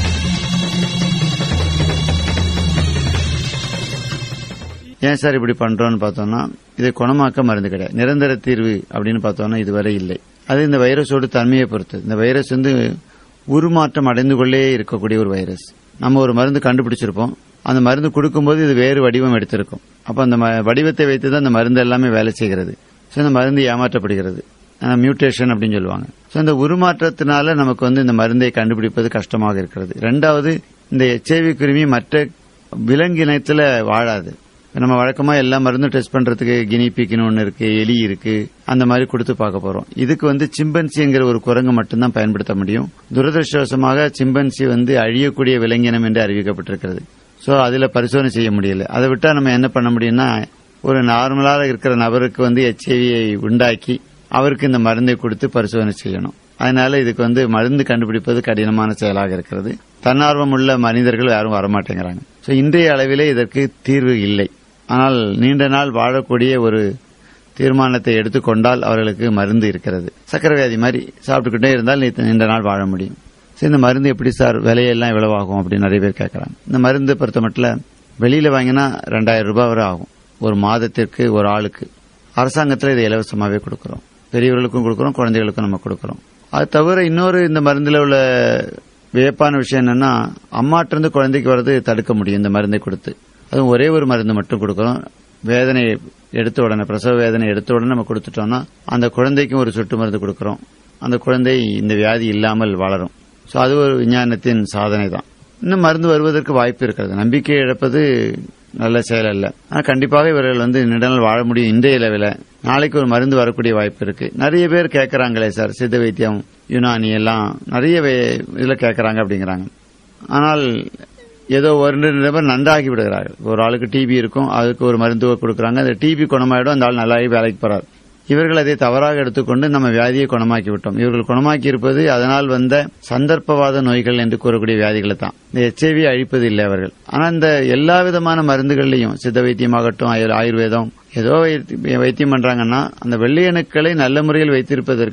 ஏன் சார் இப்படி பண்றோம்னு பார்த்தோம்னா இதை குணமாக்க மருந்து கிடையாது நிரந்தர தீர்வு அப்படின்னு பார்த்தோம்னா இதுவரை இல்லை அது இந்த வைரஸோட தன்மையை பொறுத்து இந்த வைரஸ் வந்து உருமாற்றம் அடைந்து கொண்டே இருக்கக்கூடிய ஒரு வைரஸ் நம்ம ஒரு மருந்து கண்டுபிடிச்சிருப்போம் அந்த மருந்து கொடுக்கும்போது இது வேறு வடிவம் எடுத்திருக்கும் அப்ப அந்த ம- வடிவத்தை வைத்து தான் அந்த மருந்து எல்லாமே வேலை செய்கிறது ஸோ இந்த மருந்து ஏமாற்றப்படுகிறது மியூட்டேஷன் அப்படின்னு சொல்லுவாங்க ஸோ இந்த உருமாற்றத்தினால நமக்கு வந்து இந்த மருந்தை கண்டுபிடிப்பது கஷ்டமாக இருக்கிறது ரெண்டாவது இந்த எச்ஐவி கிருமி மற்ற விலங்கினத்துல வாழாது நம்ம வழக்கமா எல்லா மருந்தும் டெஸ்ட் பண்றதுக்கு கினி பீக்கின்னு ஒன்று இருக்கு எலி இருக்கு அந்த மாதிரி கொடுத்து பார்க்க போறோம் இதுக்கு வந்து சிம்பன்சிங்கிற ஒரு குரங்கு மட்டும்தான் பயன்படுத்த முடியும் துரதிருஷ்டவசமாக சிம்பன்சி வந்து அழியக்கூடிய விலங்கினம் என்று அறிவிக்கப்பட்டிருக்கிறது சோ அதுல பரிசோதனை செய்ய முடியல அதை விட்டா நம்ம என்ன பண்ண முடியும்னா ஒரு நார்மலாக இருக்கிற நபருக்கு வந்து எச்ஐவியை உண்டாக்கி அவருக்கு இந்த மருந்தை கொடுத்து பரிசோதனை செய்யணும் அதனால இதுக்கு வந்து மருந்து கண்டுபிடிப்பது கடினமான செயலாக இருக்கிறது தன்னார்வம் உள்ள மனிதர்கள் யாரும் வரமாட்டேங்கிறாங்க சோ இன்றைய அளவிலே இதற்கு தீர்வு இல்லை ஆனால் நீண்ட நாள் வாழக்கூடிய ஒரு தீர்மானத்தை எடுத்துக்கொண்டால் அவர்களுக்கு மருந்து இருக்கிறது சக்கரை வியாதி மாதிரி சாப்பிட்டுக்கிட்டே இருந்தால் நீ- நீண்ட நாள் வாழ முடியும் சரி இந்த மருந்து எப்படி சார் விலையெல்லாம் எவ்வளவு ஆகும் அப்படின்னு நிறைய பேர் கேட்கறாங்க இந்த மருந்து பொறுத்த மட்டும் வெளியில வாங்கினா ரெண்டாயிரம் ரூபாய் வரை ஆகும் ஒரு மாதத்திற்கு ஒரு ஆளுக்கு அரசாங்கத்தில் இதை இலவசமாவே கொடுக்கிறோம் பெரியவர்களுக்கும் கொடுக்கிறோம் குழந்தைகளுக்கும் நம்ம கொடுக்கிறோம் அது தவிர இன்னொரு இந்த மருந்துல உள்ள வியப்பான விஷயம் என்னன்னா அம்மாட்டிருந்து குழந்தைக்கு வர்றது தடுக்க முடியும் இந்த மருந்தை கொடுத்து அதுவும் ஒரே ஒரு மருந்து மட்டும் கொடுக்கிறோம் வேதனை எடுத்த உடனே பிரசவ வேதனை எடுத்த உடனே நம்ம கொடுத்துட்டோம்னா அந்த குழந்தைக்கும் ஒரு சொட்டு மருந்து கொடுக்கிறோம் அந்த குழந்தை இந்த வியாதி இல்லாமல் வளரும் சோ அது ஒரு விஞ்ஞானத்தின் சாதனை தான் இன்னும் மருந்து வருவதற்கு வாய்ப்பு இருக்கிறது நம்பிக்கை இழப்பது நல்ல செயல் அல்ல ஆனா கண்டிப்பாக இவர்கள் வந்து நீண்டநாள் வாழ முடியும் இன்றைய அளவில் நாளைக்கு ஒரு மருந்து வரக்கூடிய வாய்ப்பு இருக்கு நிறைய பேர் கேட்கறாங்களே சார் சித்த வைத்தியம் யுனானி எல்லாம் நிறைய வே- இதுல கேட்கறாங்க அப்படிங்கிறாங்க ஆனால் ஏதோ ஒரு ரெண்டு நபர் நன்றாகி விடுகிறார்கள் ஒரு ஆளுக்கு டிபி இருக்கும் அதுக்கு ஒரு மருந்து கொடுக்கறாங்க அந்த டிபி குணமாயிடும் அந்த ஆள் நல்லாகி வேலைக்கு போறார் இவர்கள் அதை தவறாக எடுத்துக்கொண்டு நம்ம வியாதியை குணமாக்கி விட்டோம் இவர்கள் குணமாக்கி இருப்பது அதனால் வந்த சந்தர்ப்பவாத நோய்கள் என்று கூறக்கூடிய வியாதிகளை தான் இந்த எச்ஐவி அழிப்பது இல்லை அவர்கள் ஆனா இந்த எல்லா விதமான மருந்துகள்லையும் சித்த வைத்தியமாகட்டும் ஆயுர்- ஆயுர்வேதம் ஏதோ வைத்தி- வைத்தியம் பண்றாங்கன்னா அந்த வெள்ளையணுக்களை நல்ல முறையில் வைத்திருப்பதற்கு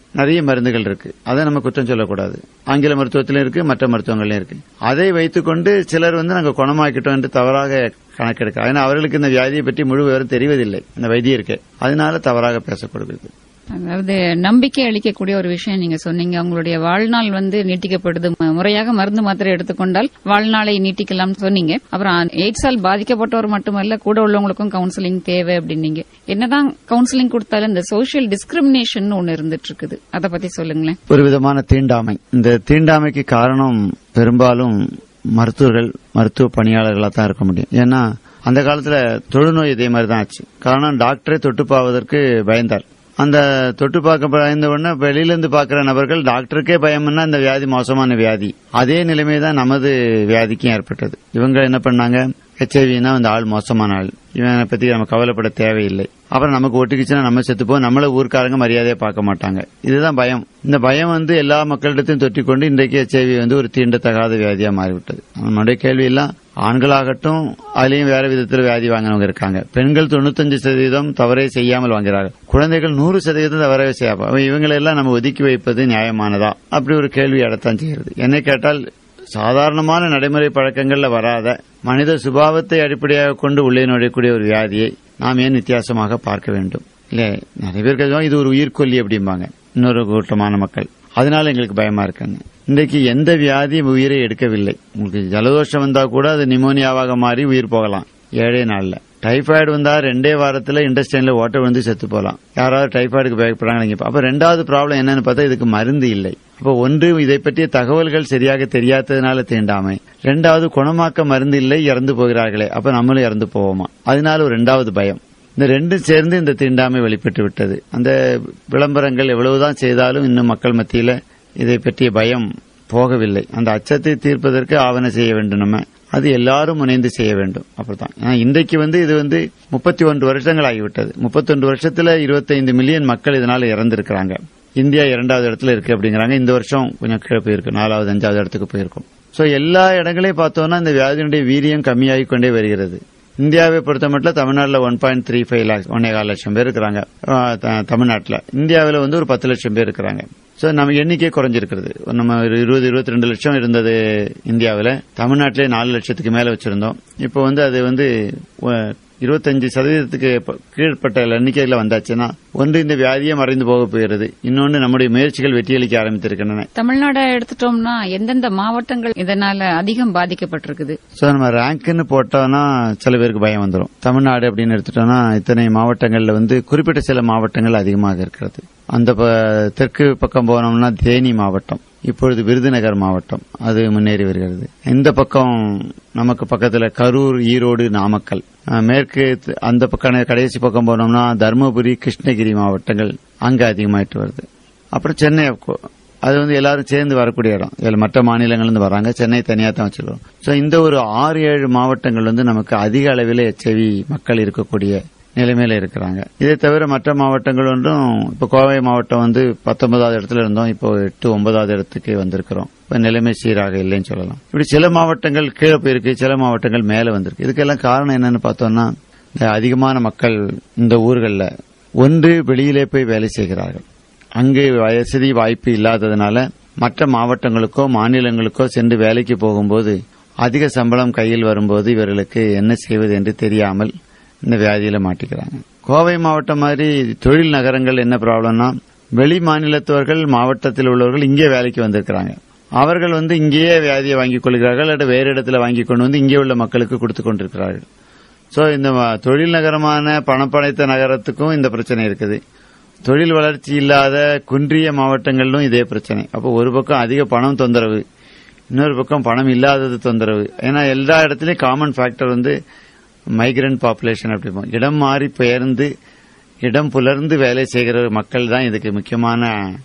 நிறைய மருந்துகள் இருக்கு அதை நம்ம குற்றம் சொல்லக்கூடாது ஆங்கில மருத்துவத்திலும் இருக்கு மற்ற மருத்துவங்களையும் இருக்கு அதை வைத்துக்கொண்டு சிலர் வந்து நாங்கள் குணமாக்கிட்டோம் என்று தவறாக கணக்கெடுக்க ஏன்னா அவர்களுக்கு இந்த வியாதியை பற்றி முழு விவரம் தெரிவதில்லை இந்த வைத்தியருக்கு அதனால தவறாக பேசப்படுகிறது அதாவது நம்பிக்கை அளிக்கக்கூடிய ஒரு விஷயம் நீங்க சொன்னீங்க உங்களுடைய வாழ்நாள் வந்து நீட்டிக்கப்படுது ம- முறையாக மருந்து மாத்திரை எடுத்துக்கொண்டால் வாழ்நாளை நீட்டிக்கலாம் சொன்னீங்க அப்புறம் எய்ட்ஸால் பாதிக்கப்பட்டவர் மட்டுமல்ல கூட உள்ளவங்களுக்கும் கவுன்சிலிங் தேவை அப்படின்னீங்க என்னதான் கவுன்சிலிங் கொடுத்தாலும் இந்த சோஷியல் டிஸ்கிரிமினேஷன் ஒன்னு இருந்துட்டு இருக்குது அதை பத்தி சொல்லுங்களேன் ஒரு விதமான தீண்டாமை இந்த தீண்டாமைக்கு காரணம் பெரும்பாலும் மருத்துவர்கள் மருத்துவ பணியாளர்களாக தான் இருக்க முடியும் ஏன்னா அந்த காலத்துல தொழுநோய் இதே மாதிரி தான் ஆச்சு காரணம் டாக்டரே தொட்டு பார்வதற்கு பயந்தார் அந்த தொட்டு பார்க்க பயந்த உடனே வெளியில இருந்து பார்க்கிற நபர்கள் டாக்டருக்கே பயம்னா இந்த வியாதி மோசமான வியாதி அதே நிலைமை தான் நமது வியாதிக்கும் ஏற்பட்டது இவங்க என்ன பண்ணாங்க ஹெச்ஐவினா அந்த ஆள் மோசமான ஆள் இவனை பத்தி நம்ம கவலைப்பட தேவையில்லை அப்புறம் நமக்கு ஒட்டுக்குச்சுன்னா நம்ம செத்துப்போம் நம்மள ஊர்க்காரங்க மரியாதையா பார்க்க மாட்டாங்க இதுதான் பயம் இந்த பயம் வந்து எல்லா மக்களிடத்தையும் தொட்டிக்கொண்டு இன்றைக்கு ஹெச்ஐவி வந்து ஒரு தீண்டத்தகாத வியாதியா மாறிவிட்டது நம்மளுடைய கேள்வி எல்லாம் ஆண்களாகட்டும் அதுலயும் வேற விதத்தில் வியாதி வாங்கினவங்க இருக்காங்க பெண்கள் தொண்ணூத்தஞ்சு சதவீதம் தவறே செய்யாமல் வாங்குறாங்க குழந்தைகள் நூறு சதவீதம் தவறே செய்யாம இவங்களை எல்லாம் நம்ம ஒதுக்கி வைப்பது நியாயமானதா அப்படி ஒரு கேள்வி எடத்தான் செய்கிறது என்னை கேட்டால் சாதாரணமான நடைமுறை பழக்கங்கள்ல வராத மனித சுபாவத்தை அடிப்படையாக கொண்டு உள்ளே நுழையக்கூடிய ஒரு வியாதியை நாம் ஏன் வித்தியாசமாக பார்க்க வேண்டும் இல்ல நிறைய பேர் கேட்குவாங்க, இது ஒரு உயிர்கொல்லி அப்படிம்பாங்க இன்னொரு கூட்டமான மக்கள் அதனால எங்களுக்கு பயமா இருக்காங்க இன்றைக்கு எந்த வியாதியும் உயிரை எடுக்கவில்லை உங்களுக்கு ஜலதோஷம் வந்தா கூட அது நிமோனியாவாக மாறி உயிர் போகலாம் ஏழே நாள்ல டைபாய்டு வந்தா ரெண்டே வாரத்துல இண்டஸ்ட்ரியன்ல ஓட்ட விழுந்து செத்து போலாம் யாராவது டைபாய்டுக்கு பயப்படுறாங்க நீங்க அப்ப ரெண்டாவது ப்ராப்ளம் என்னன்னு பார்த்தா இதுக்கு மருந்து இல்லை அப்ப ஒன்று இதை பற்றிய தகவல்கள் சரியாக தெரியாததுனால தீண்டாமை ரெண்டாவது குணமாக்க மருந்து இல்லை இறந்து போகிறார்களே அப்ப நம்மளும் இறந்து போவோமா அதனால ஒரு ரெண்டாவது பயம் இந்த ரெண்டும் சேர்ந்து இந்த தீண்டாமை வெளிப்பட்டு விட்டது அந்த விளம்பரங்கள் எவ்வளவுதான் செய்தாலும் இன்னும் மக்கள் மத்தியில இதை பற்றிய பயம் போகவில்லை அந்த அச்சத்தை தீர்ப்பதற்கு ஆவண செய்ய வேண்டும் நம்ம அது எல்லாரும் முனைந்து செய்ய வேண்டும் அப்படித்தான் ஏன்னா இன்றைக்கு வந்து இது வந்து முப்பத்தி ஒன்று வருஷங்கள் ஆகிவிட்டது முப்பத்தொன்று வருஷத்துல 25 மில்லியன் மக்கள் இதனால இறந்திருக்கிறாங்க இந்தியா இரண்டாவது இடத்துல இருக்கு அப்படிங்கிறாங்க இந்த வருஷம் கொஞ்சம் கீழே போயிருக்கு நாலாவது அஞ்சாவது இடத்துக்கு போயிருக்கும் சோ எல்லா இடங்களையும் பார்த்தோம்னா இந்த வியாதியினுடைய வீரியம் கம்மியாகிக் கொண்டே வருகிறது இந்தியாவை பொறுத்த மட்டும் தமிழ்நாட்டில் one point three five lakhs ஒன்னே கால் லட்சம் பேர் இருக்கிறாங்க அஹ், த- தமிழ்நாட்டில் இந்தியாவில் வந்து ஒரு பத்து லட்சம் பேர் இருக்கிறாங்க சோ நம்ம எண்ணிக்கை குறைஞ்சிருக்கிறது நம்ம ஒரு இருபது இருபத்தி ரெண்டு லட்சம் இருந்தது இந்தியாவில் தமிழ்நாட்டிலே நாலு லட்சத்துக்கு மேல வச்சிருந்தோம் இப்போ வந்து அது வந்து அஹ், இருபத்தஞ்சு சதவீதத்துக்கு ப- கீழ்ப்பட்ட எண்ணிக்கையில வந்தாச்சுன்னா ஒன்று இந்த வியாதியே மறைந்து போக போகிறது இன்னொன்று நம்முடைய முயற்சிகள் வெற்றியளிக்க ஆரம்பித்திருக்கின்றன தமிழ்நாடை எடுத்துட்டோம்னா எந்தெந்த மாவட்டங்கள் இதனால அதிகம் பாதிக்கப்பட்டிருக்குது சோ நம்ம ரேங்க்னு போட்டோம்னா சில பேருக்கு பயம் வந்துடும் தமிழ்நாடு அப்படின்னு எடுத்துட்டோம்னா இத்தனை மாவட்டங்கள்ல வந்து குறிப்பிட்ட சில மாவட்டங்கள் அதிகமாக இருக்கிறது அந்த ப- தெற்கு பக்கம் போனோம்னா தேனி மாவட்டம் இப்பொழுது விருதுநகர் மாவட்டம் அது முன்னேறி வருகிறது இந்த பக்கம் நமக்கு பக்கத்துல கரூர் ஈரோடு நாமக்கல் அஹ், மேற்கு த- அந்த பக்கம் கடைசி பக்கம் போனோம்னா தருமபுரி கிருஷ்ணகிரி மாவட்டங்கள் அங்க அதிகமாயிட்டு வருது அப்புறம் சென்னை கொ- அது வந்து எல்லாரும் சேர்ந்து வரக்கூடிய இடம் இதுல மற்ற மாநிலங்கள்ல இருந்து வராங்க சென்னை தனியா தான் வச்சிருக்கோம் சோ இந்த ஒரு ஆறு ஏழு மாவட்டங்கள் வந்து நமக்கு அதிக அளவில் எச்ஐவி மக்கள் இருக்கக்கூடிய நிலைமையில இருக்கிறாங்க இதை தவிர மற்ற மாவட்டங்கள் ஒன்றும் இப்ப கோவை மாவட்டம் வந்து பத்தொன்பதாவது இடத்துல இருந்தோம் இப்போ எட்டு ஒன்பதாவது இடத்துக்கு வந்திருக்கிறோம் இப்ப நிலைமை சீராக இல்லைன்னு சொல்லலாம் இப்படி சில மாவட்டங்கள் கீழே போயிருக்கு சில மாவட்டங்கள் மேல வந்திருக்கு இதுக்கெல்லாம் காரணம் என்னன்னு பார்த்தோம்னா இந்த அதிகமான மக்கள் இந்த ஊர்கள்ல ஒன்று வெளியிலே போய் வேலை செய்கிறார்கள் அங்கு வசதி வாய்ப்பு இல்லாததுனால மற்ற மாவட்டங்களுக்கோ மாநிலங்களுக்கோ சென்று வேலைக்கு போகும்போது அதிக சம்பளம் கையில் வரும்போது இவர்களுக்கு என்ன செய்வது என்று தெரியாமல் இந்த வியாதியில மாட்டிக்கிறாங்க கோவை மாவட்டம் மாதிரி தொழில் நகரங்கள் என்ன ப்ராப்ளம்னா வெளி மாநிலத்தவர்கள் மாவட்டத்தில் உள்ளவர்கள் இங்கே வேலைக்கு வந்திருக்கிறாங்க அவர்கள் வந்து இங்கேயே வியாதியை வாங்கிக் கொள்கிறார்கள் அல்லது வேறு இடத்துல வாங்கி கொண்டு வந்து இங்கே உள்ள மக்களுக்கு கொடுத்து கொண்டிருக்கிறார்கள் சோ இந்த ம- தொழில் நகரமான பணப்படைத்த நகரத்துக்கும் இந்த பிரச்சனை இருக்குது தொழில் வளர்ச்சி இல்லாத குன்றிய மாவட்டங்களிலும் இதே பிரச்சனை அப்போ ஒரு பக்கம் அதிக பணம் தொந்தரவு இன்னொரு பக்கம் பணம் இல்லாதது தொந்தரவு ஏன்னா எல்லா இடத்துலயும் காமன் ஃபேக்டர் வந்து மைக்ரண்ட் பாப்புலேஷன் அப்படிம்போம் இடம் மாறி பெயர்ந்து இடம் புலர்ந்து வேலை செய்கிற மக்கள் தான் இதுக்கு முக்கியமான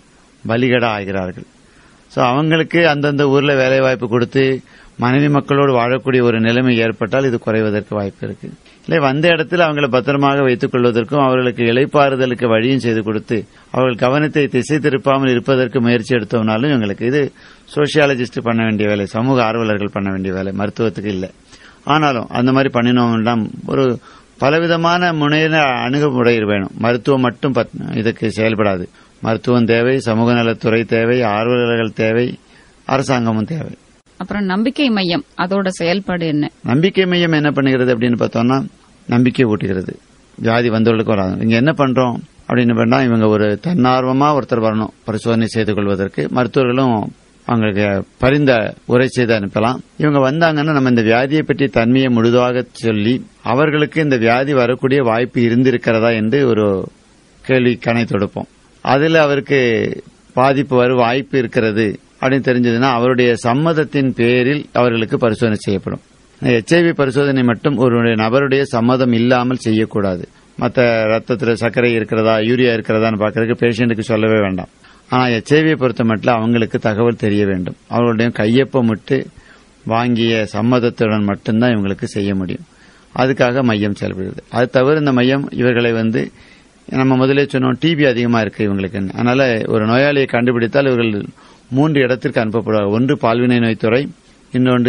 பலிகடா ஆகிறார்கள் சோ அவங்களுக்கு அந்தந்த ஊர்ல வேலை வாய்ப்பு கொடுத்து மனைவி மக்களோடு வாழக்கூடிய ஒரு நிலைமை ஏற்பட்டால் இது குறைவதற்கு வாய்ப்பு இருக்கு இல்லை வந்த இடத்துல அவங்களை பத்திரமாக வைத்துக் கொள்வதற்கும் அவர்களுக்கு இளைப்பாறுதலுக்கு வழியும் செய்து கொடுத்து அவர்கள் கவனத்தை திசை திருப்பாமல் இருப்பதற்கு முயற்சி எடுத்தோம்னாலும் இவங்களுக்கு இது சோசியாலஜிஸ்ட் பண்ண வேண்டிய வேலை சமூக ஆர்வலர்கள் பண்ண வேண்டிய வேலை மருத்துவத்துக்கு இல்லை ஆனாலும் அந்த மாதிரி பண்ணினோம்னா ஒரு பலவிதமான முனையில அணுகுமுறை வேணும் மருத்துவம் மட்டும் பத்- இதுக்கு செயல்படாது மருத்துவம் தேவை சமூக நலத்துறை தேவை ஆர்வலர்கள் தேவை அரசாங்கமும் தேவை அப்புறம் நம்பிக்கை மையம் அதோட செயல்பாடு என்ன நம்பிக்கை மையம் என்ன பண்ணுகிறது அப்படின்னு பார்த்தோம்னா நம்பிக்கை ஊட்டுகிறது வியாதி வந்தவர்களுக்கு வராது இங்க என்ன பண்றோம் அப்படின்னு பண்ணா இவங்க ஒரு தன்னார்வமா ஒருத்தர் வரணும் பரிசோதனை செய்து கொள்வதற்கு மருத்துவர்களும் அவங்களுக்கு பரிந்த உரை செய்து அனுப்பலாம் இவங்க வந்தாங்கன்னா நம்ம இந்த வியாதியை பற்றி தன்மையை முழுதாக சொல்லி அவர்களுக்கு இந்த வியாதி வரக்கூடிய வாய்ப்பு இருந்திருக்கிறதா என்று ஒரு கேள்வி கணை தொடுப்போம் அதுல அவருக்கு பாதிப்பு வர வாய்ப்பு இருக்கிறது அப்படின்னு தெரிஞ்சதுன்னா அவருடைய சம்மதத்தின் பேரில் அவர்களுக்கு பரிசோதனை செய்யப்படும் எச்ஐவி பரிசோதனை மட்டும் ஒரு நபருடைய சம்மதம் இல்லாமல் செய்யக்கூடாது மற்ற ரத்தத்தில் சர்க்கரை இருக்கிறதா யூரியா இருக்கிறதான்னு பார்க்கறதுக்கு பேஷண்ட்டுக்கு சொல்லவே வேண்டாம் ஆனா எச்ஐவியை பொறுத்த மட்டும் அவங்களுக்கு தகவல் தெரிய வேண்டும் அவர்களுடைய கையொப்பமிட்டு வாங்கிய சம்மதத்துடன் மட்டும்தான் இவங்களுக்கு செய்ய முடியும் அதுக்காக மையம் செயல்படுகிறது அது தவிர இந்த மையம் இவர்களை வந்து நம்ம முதலே சொன்னோம் டிபி அதிகமா இருக்கு இவங்களுக்கு அதனால ஒரு நோயாளியை கண்டுபிடித்தால் இவர்கள் மூன்று இடத்திற்கு அனுப்பப்படுவார் ஒன்று பால்வினை நோய்த்துறை இன்னொன்று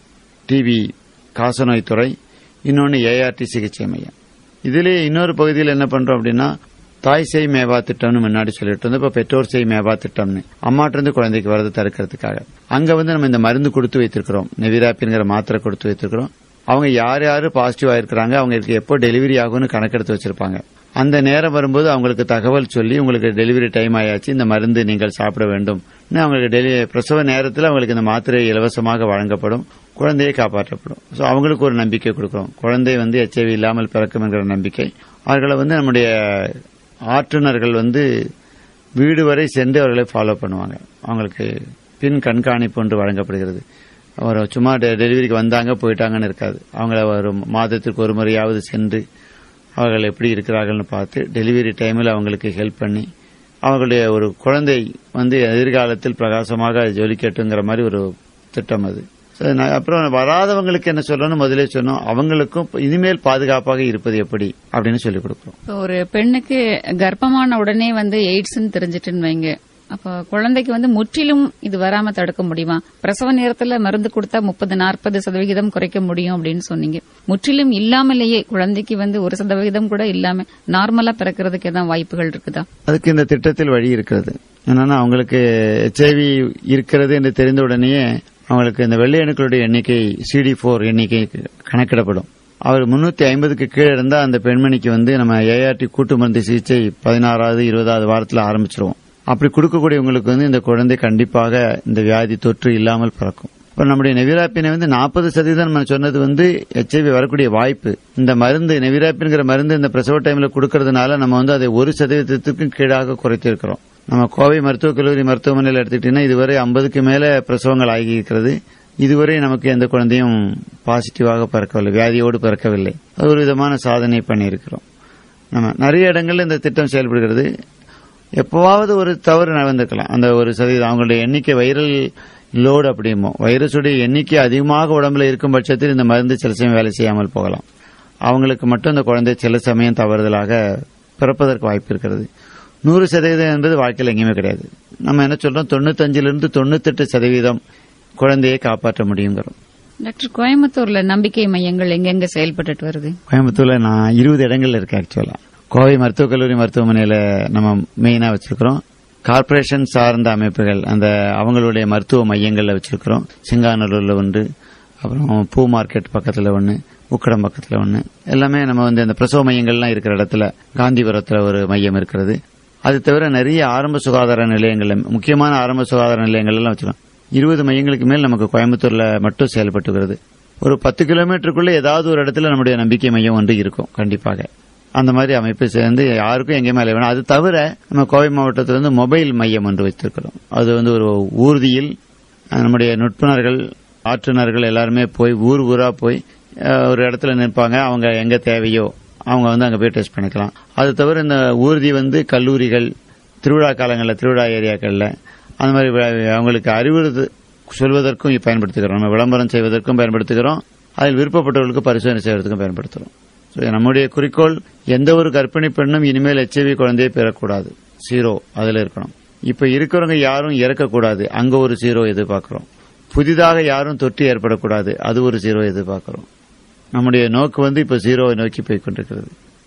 டிபி காசநோய் துறை இன்னொன்று ஏஆர்டி சிகிச்சை மையம் இதிலே இன்னொரு பகுதியில் என்ன பண்றோம் அப்படின்னா தாய் செய் மேவா திட்டம்னு முன்னாடி சொல்லிட்டு இருந்தோம் இப்ப பெற்றோர் செய் மேவா திட்டம்னு அம்மாட்டிருந்து குழந்தைக்கு வரது தடுக்கிறதுக்காக அங்க வந்து நம்ம இந்த மருந்து கொடுத்து வைத்திருக்கிறோம் நெவிராப்பிங்கிற மாத்திரை கொடுத்து வைத்திருக்கிறோம் அவங்க யார் யாரு பாசிட்டிவா இருக்கிறாங்க அவங்களுக்கு எப்போ டெலிவரி ஆகும்னு கணக்கெடுத்து வச்சிருப்பாங்க அந்த நேரம் வரும்போது அவங்களுக்கு தகவல் சொல்லி உங்களுக்கு டெலிவரி டைம் ஆயாச்சு இந்த மருந்து நீங்கள் சாப்பிட வேண்டும் அவங்களுக்கு டெலி பிரசவ நேரத்தில் அவங்களுக்கு இந்த மாத்திரை இலவசமாக வழங்கப்படும் குழந்தையை காப்பாற்றப்படும் ஸோ அவங்களுக்கு ஒரு நம்பிக்கை கொடுக்கிறோம் குழந்தை வந்து எச்ஐவி இல்லாமல் பிறக்கும் என்கிற நம்பிக்கை அவர்களை வந்து நம்முடைய ஆற்றுநர்கள் வந்து வீடு வரை சென்று அவர்களை ஃபாலோ பண்ணுவாங்க அவங்களுக்கு பின் கண்காணிப்பு ஒன்று வழங்கப்படுகிறது அவர் சும்மா டெ- டெலிவரிக்கு வந்தாங்க போயிட்டாங்கன்னு இருக்காது அவங்கள ஒரு மாதத்திற்கு ஒரு முறையாவது சென்று அவர்கள் எப்படி இருக்கிறார்கள்னு பார்த்து டெலிவரி டைமில் அவங்களுக்கு ஹெல்ப் பண்ணி அவங்களுடைய ஒரு குழந்தை வந்து எதிர்காலத்தில் பிரகாசமாக ஜொலிக்கட்டுங்கிற மாதிரி ஒரு திட்டம் அது So, நான் அப்புறம் வராதவங்களுக்கு என்ன சொல்லணும் முதலே சொன்னோம் அவங்களுக்கும் இனிமேல் பாதுகாப்பாக இருப்பது எப்படி அப்படின்னு சொல்லிக் கொடுக்கிறோம் இப்போ ஒரு பெண்ணுக்கு கர்ப்பமான உடனே வந்து எய்ட்ஸ்ன்னு தெரிஞ்சிட்டுன்னு வைங்க அப்ப குழந்தைக்கு வந்து முற்றிலும் இது வராம தடுக்க முடியுமா பிரசவ நேரத்துல மருந்து கொடுத்தா முப்பது நாற்பது சதவிகிதம் குறைக்க முடியும் அப்படின்னு சொன்னீங்க முற்றிலும் இல்லாமலேயே குழந்தைக்கு வந்து ஒரு சதவிகிதம் கூட இல்லாம நார்மலா பிறக்கிறதுக்கு ஏதாவது வாய்ப்புகள் இருக்குதா அதுக்கு இந்த திட்டத்தில் வழி இருக்கிறது என்னன்னா அவங்களுக்கு எச்ஐவி இருக்கிறது என்று தெரிந்த உடனேயே அவங்களுக்கு இந்த வெள்ளை அணுக்களுடைய எண்ணிக்கை சிடி போர் எண்ணிக்கை கணக்கிடப்படும் அவர் முன்னூத்தி ஐம்பதுக்கு கீழே இருந்தா அந்த பெண்மணிக்கு வந்து நம்ம ஏஆர்டி கூட்டு மருந்து சிகிச்சை பதினாறாவது இருபதாவது வாரத்தில் ஆரம்பிச்சிருவோம் அப்படி கொடுக்கக்கூடியவங்களுக்கு வந்து இந்த குழந்தை கண்டிப்பாக இந்த வியாதி தொற்று இல்லாமல் பிறக்கும் இப்ப நம்முடைய நெவிராப்பினை வந்து நாற்பது சதவீதம் நம்ம சொன்னது வந்து எச்ஐவி வரக்கூடிய வாய்ப்பு இந்த மருந்து நெவிராப்பின்கிற மருந்து இந்த பிரசவ டைம்ல கொடுக்கறதுனால நம்ம வந்து அதை ஒரு சதவீதத்திற்கும் கீழாக குறைத்திருக்கிறோம் நம்ம கோவை மருத்துவக் கல்லூரி மருத்துவமனையில் எடுத்துக்கிட்டீங்கன்னா இதுவரை ஐம்பதுக்கு மேல பிரசவங்கள் ஆகி இருக்கிறது இதுவரை நமக்கு எந்த குழந்தையும் பாசிட்டிவாக பிறக்கவில்லை வியாதியோடு பிறக்கவில்லை அது ஒரு விதமான சாதனை பண்ணியிருக்கிறோம் நம்ம நிறைய இடங்கள்ல இந்த திட்டம் செயல்படுகிறது எப்பவாவது ஒரு தவறு நடந்திருக்கலாம் அந்த ஒரு சதவீதம் அவங்களுடைய எண்ணிக்கை வைரல் லோடு அப்படிமோ வைரஸுடைய எண்ணிக்கை அதிகமாக உடம்புல இருக்கும் பட்சத்தில் இந்த மருந்து சில சமயம் வேலை செய்யாமல் போகலாம் அவங்களுக்கு மட்டும் இந்த குழந்தை சில சமயம் தவறுதலாக பிறப்பதற்கு வாய்ப்பு இருக்கிறது நூறு சதவீதம் என்பது வாழ்க்கையில் எங்கேயுமே கிடையாது நம்ம என்ன சொல்றோம் தொண்ணூத்தஞ்சிலிருந்து தொண்ணூத்தெட்டு சதவீதம் குழந்தையை காப்பாற்ற முடியுங்கிறோம் டாக்டர் கோயம்புத்தூர்ல நம்பிக்கை மையங்கள் எங்கெங்க செயல்பட்டுட்டு வருது கோயம்புத்தூர்ல நான் இருபது இடங்கள்ல இருக்கேன் ஆக்சுவலா கோவை மருத்துவக் கல்லூரி மருத்துவமனையில நம்ம மெயினா வச்சிருக்கிறோம் கார்ப்பரேஷன் சார்ந்த அமைப்புகள் அந்த அவங்களுடைய மருத்துவ மையங்கள்ல வச்சிருக்கிறோம் சிங்காநல்லூர்ல ஒன்று அப்புறம் பூ மார்க்கெட் பக்கத்துல ஒன்று உக்கடம் பக்கத்துல ஒன்று எல்லாமே நம்ம வந்து அந்த பிரசவ மையங்கள்லாம் இருக்கிற இடத்துல காந்திபுரத்துல ஒரு மையம் இருக்கிறது அது தவிர நிறைய ஆரம்ப சுகாதார நிலையங்கள் முக்கியமான ஆரம்ப சுகாதார நிலையங்கள் எல்லாம் வச்சிருக்கோம் இருபது மையங்களுக்கு மேல் நமக்கு கோயம்புத்தூர்ல மட்டும் செயல்பட்டு வருது ஒரு பத்து கிலோமீட்டருக்குள்ள ஏதாவது ஒரு இடத்துல நம்முடைய நம்பிக்கை மையம் ஒன்று இருக்கும் கண்டிப்பாக அந்த மாதிரி அமைப்பு சேர்ந்து யாருக்கும் எங்கேயுமே அலைய வேணும் அது தவிர நம்ம கோவை மாவட்டத்தில் வந்து மொபைல் மையம் ஒன்று வைத்திருக்கிறோம் அது வந்து ஒரு ஊர்தியில் அஹ், நம்முடைய நுட்புணர்கள் ஆற்றுநர்கள் எல்லாருமே போய் ஊர் ஊரா போய் அஹ், ஒரு இடத்துல நிற்பாங்க அவங்க எங்க தேவையோ அவங்க வந்து அங்க போய் டெஸ்ட் பண்ணிக்கலாம் அது தவிர இந்த ஊர்தி வந்து கல்லூரிகள் திருவிழா காலங்களில் திருவிழா ஏரியாக்கள்ல அந்த மாதிரி வி- அவங்களுக்கு அறிவுறுத்து சொல்வதற்கும் பயன்படுத்துகிறோம் நம்ம விளம்பரம் செய்வதற்கும் பயன்படுத்துகிறோம் அதில் விருப்பப்பட்டவர்களுக்கு பரிசோதனை செய்வதற்கும் பயன்படுத்துகிறோம் So, நம்முடைய குறிக்கோள் எந்த ஒரு கர்ப்பிணி பெண்ணும் இனிமேல் எச்ஐவி குழந்தையை பெறக்கூடாது ஜீரோ அதுல இருக்கணும் இப்ப இருக்கிறவங்க யாரும் இறக்கக்கூடாது அங்க ஒரு ஜீரோ எதிர்பார்க்கிறோம் புதிதாக யாரும் தொற்று ஏற்படக்கூடாது அது ஒரு ஜீரோ எதிர்பார்க்கிறோம் நம்முடைய நோக்கு வந்து இப்ப ஜீரோவை நோக்கி போய் கொண்டிருக்கிறது